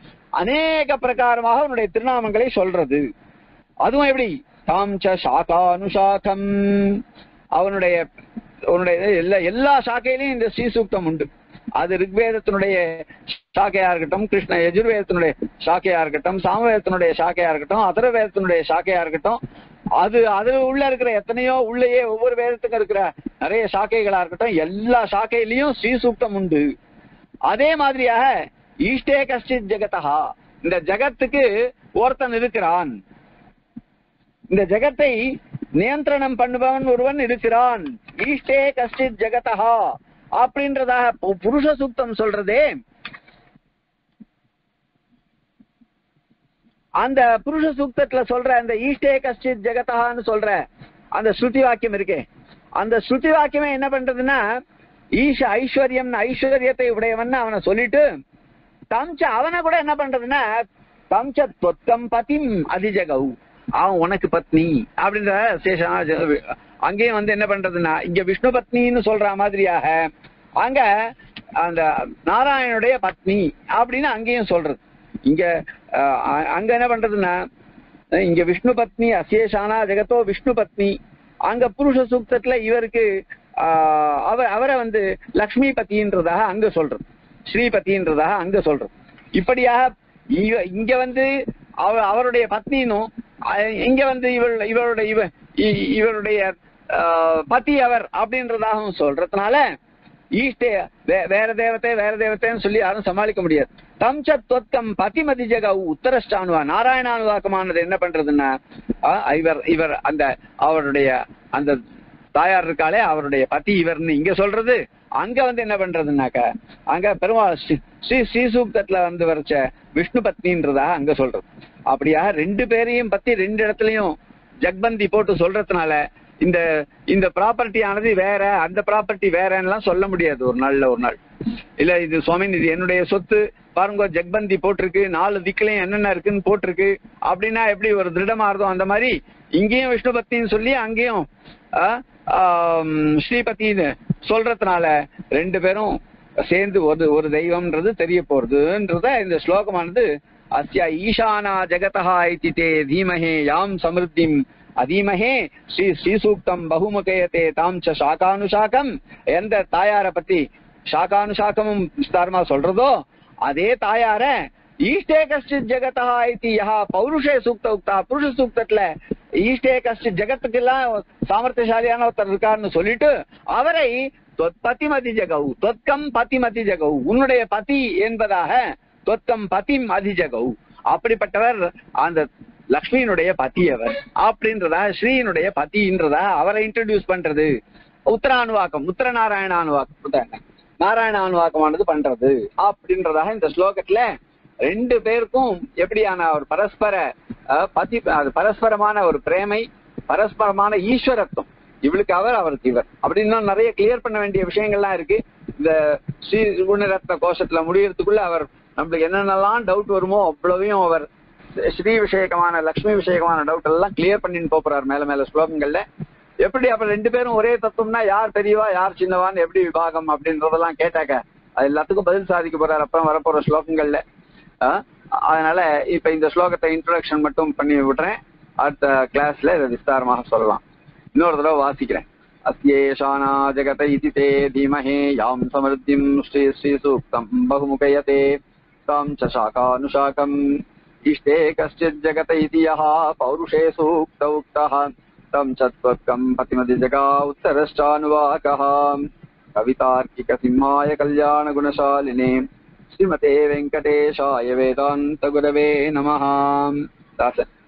அநேக பிரகாரமாக உன்னுடைய திருநாமங்களை சொல்றது அதுவும் எப்படி தாம் ச சாகானுசாகம் அவனுடைய அவனுடைய எல்லா எல்லா சாக்கையிலையும் இந்த ஸ்ரீசூக்தம் உண்டு அது ரிக்வேதத்தினுடைய சாக்கையா இருக்கட்டும் கிருஷ்ண யஜுர்வேதத்தினுடைய சாக்கையா இருக்கட்டும் சாமவேதத்தினுடைய சாக்கையா இருக்கட்டும் அதர்வேதத்தினுடைய சாக்கையா இருக்கட்டும் அது அது உள்ள இருக்கிற எத்தனையோ உள்ளேயே ஒவ்வொரு வேதத்துக்கும் இருக்கிற நிறைய சாக்கைகளா இருக்கட்டும் எல்லா சாக்கையிலையும் ஸ்ரீசூக்தம் உண்டு அதே மாதிரியாக ஈஷ்டே கஷ்டித் ஜெகதா இந்த ஜகத்துக்கு ஒருத்தன் இருக்கிறான் இந்த ஜெகத்தை நியந்திரணம் பண்ணுபவன் ஒருவன் இருக்கிறான் ஈஷ்டே கஷ்டித் ஜெகதா அப்படின்றதாக பு- புருஷ சூக்தம் சொல்றதே அந்த புருஷ சூக்தத்துல சொல்ற அந்த ஈஷ்டே கஷ்டித் ஜெகதான்னு சொல்ற அந்த ஸ்ருதி வாக்கியம் இருக்கே அந்த ஸ்ருதி வாக்கியமே என்ன பண்றதுன்னா ஈஷ ஐஸ்வர்யம் ஐஸ்வர்யத்தை உடையவன் அவனை சொல்லிட்டு தம்ச அவனை கூட என்ன பண்றதுன்னா தம்ச தொத்தம் பதிம் அதிஜகவு அவன் உனக்கு பத்னி அப்படின்ற சேஷ அங்கேயும் வந்து என்ன பண்றதுன்னா இங்க விஷ்ணு பத்னின்னு சொல்ற மாதிரியாக அங்க அந்த நாராயணனுடைய பத்னி அப்படின்னு அங்கேயும் சொல்றது இங்க அஹ், அ- அங்க என்ன பண்றதுன்னா இங்க விஷ்ணு பத்னி அசேஷானா ஜெகத்தோ விஷ்ணு பத்னி அங்க புருஷ சூக்தத்துல இவருக்கு ஆஹ், அவர் அவரை வந்து லக்ஷ்மி பத்தின்றதாக அங்க சொல்றது ஸ்ரீபதின்றதாக அங்க சொல்றது இப்படியாக இவ- இங்க வந்து அவ அவருடைய பத்னினும் அஹ், இங்க வந்து இவள் இவருடைய இவ இ- இவருடைய ஆஹ், பதி அவர் அப்படின்றதாகவும் சொல்றதுனால ஈஷ்டே வே- வேற தேவத்தை வேற தேவத்தைன்னு சொல்லி யாரும் சமாளிக்க முடியாது தம்ச தொத்தம் பதிமதி ஜெக உத்தரஷ்டானுவா நாராயணானுவாக்கமானது என்ன பண்றதுன்னா ஆ, இவர் இவர் அந்த அவருடைய அந்த தாயார் இருக்காளே அவருடைய பதி இவர்னு இங்க சொல்றது அங்க வந்து என்ன பண்றதுன்னாக்க அங்க பெருமாள் ஸ்ரீ- ஸ்ரீ ஸ்ரீசூக்தத்துல வந்து வரைச்ச விஷ்ணு பத்னின்றதா அங்க சொல்றது அப்படியா ரெண்டு பேரையும் பத்தி ரெண்டு இடத்துலயும் ஜக்பந்தி போட்டு சொல்றதுனால இந்த இந்த ப்ராப்பர்ட்டி ஆனது வேற அந்த ப்ராப்பர்ட்டி வேறன்னுலாம் சொல்ல முடியாது ஒரு நாள்ல ஒரு நாள் இல்ல இது சுவாமி இது என்னுடைய சொத்து பாருங்க ஜக்பந்தி போட்டிருக்கு நாலு திக்குலயும் என்னென்ன இருக்குன்னு போட்டிருக்கு அப்படின்னா எப்படி ஒரு திருடமா இருந்தோம் அந்த மாதிரி இங்கேயும் விஷ்ணு பக்தின்னு சொல்லி அங்கேயும் ஆ, ஆம், ஸ்ரீபதின்னு சொல்றதுனால ரெண்டு பேரும் சேர்ந்து ஒரு ஒரு தெய்வம்ன்றது தெரிய போறதுன்றத இந்த ஸ்லோகமானது அஸ்ய ஈசானா ஜெகதா இதி தே தீமஹே யாம் சமிருத்திம் அதீமஹே ஸ்ரீ ஸ்ரீசூக்தம் பகுமுகயத்தே தாம் ச சாகானுசாகம் எந்த தாயார பத்தி சாகானுசாகமும் விஸ்தாரமா சொல்றதோ அதே தாயார ஈஷ்டே கஷ்டித் ஜெகதா இத்தி யஹா பௌருஷே சூக்த உக்தா புருஷ சூக்தத்துல ஈஷ்டே கஷ்டித் ஜெகத்துக்கெல்லாம் சாமர்த்தியசாலியான ஒருத்தர் இருக்காருன்னு சொல்லிட்டு அவரை பதிமதி ஜெகவு தொத்கம் பதிமதி ஜெகவு உன்னுடைய பதி என்பதாக தொத்கம் பதிம் அதிஜகவு அப்படிப்பட்டவர் அந்த லக்ஷ்மியினுடைய பதி அவர் அப்படின்றதா ஸ்ரீயினுடைய பதின்றதா அவரை இன்ட்ரடியூஸ் பண்றது உத்தரானுவாக்கம் உத்தர நாராயண அனுவாக்கம் உத்தர நாராயண அனுவாக்கமானது பண்றது அப்படின்றதாக இந்த ஸ்லோகத்துல ரெண்டு பேருக்கும் எப்படியான ஒரு பரஸ்பர அஹ், பதி அது பரஸ்பரமான ஒரு பிரேமை பரஸ்பரமான ஈஸ்வரத்துவம் இவளுக்கு அவர் அவருக்கு இவர் அப்படின்னு நிறைய கிளியர் பண்ண வேண்டிய விஷயங்கள்லாம் இருக்கு இந்த ஸ்ரீ குணரத்ன கோஷத்துல முடியறதுக்குள்ள அவர் நம்மளுக்கு என்னென்னலாம் டவுட் வருமோ அவ்வளவையும் அவர் ஸ்ரீ விஷயகமான லக்ஷ்மி விஷயகமான டவுட் எல்லாம் கிளியர் பண்ணின்னு போறாரு மேல மேல ஸ்லோகங்கள்ல எப்படி அப்ப ரெண்டு பேரும் ஒரே தத்துவம்னா யார் பெரியவா யார் சின்னவான்னு எப்படி விபாகம் அப்படின்றதெல்லாம் கேட்டாக்க அது எல்லாத்துக்கும் பதில் சாதிக்க போறாரு அப்புறம் வரப்போற ஸ்லோகங்கள்ல ஆஹ் அதனால இப்ப இந்த ஸ்லோகத்தை இன்ட்ரோடக்ஷன் மட்டும் பண்ணி விடுறேன் அடுத்த கிளாஸ்ல இதை விஸ்தாரமாக சொல்லலாம் இன்னொரு தடவை வாசிக்கிறேன் அஸ்யேஷானா ஜெகத இதி தே தீமஹே யாம் சமிருத்திம் ஸ்ரீ ஸ்ரீ சூக்தம் பகுமுகயதே தாம் ச சாகானுசாகம் இஷ்டே கஷ்டித் ஜெகத இதி யः பௌருஷே சூக்த உக்தः तं च त्वत्कं पतिमति जगा उत्तरश्चानुवाकः कवितार्किकसिंहाय कल्याणगुणशालिने श्रीमते वेङ्कटेशाय वेदान्तगुरवे नमः दास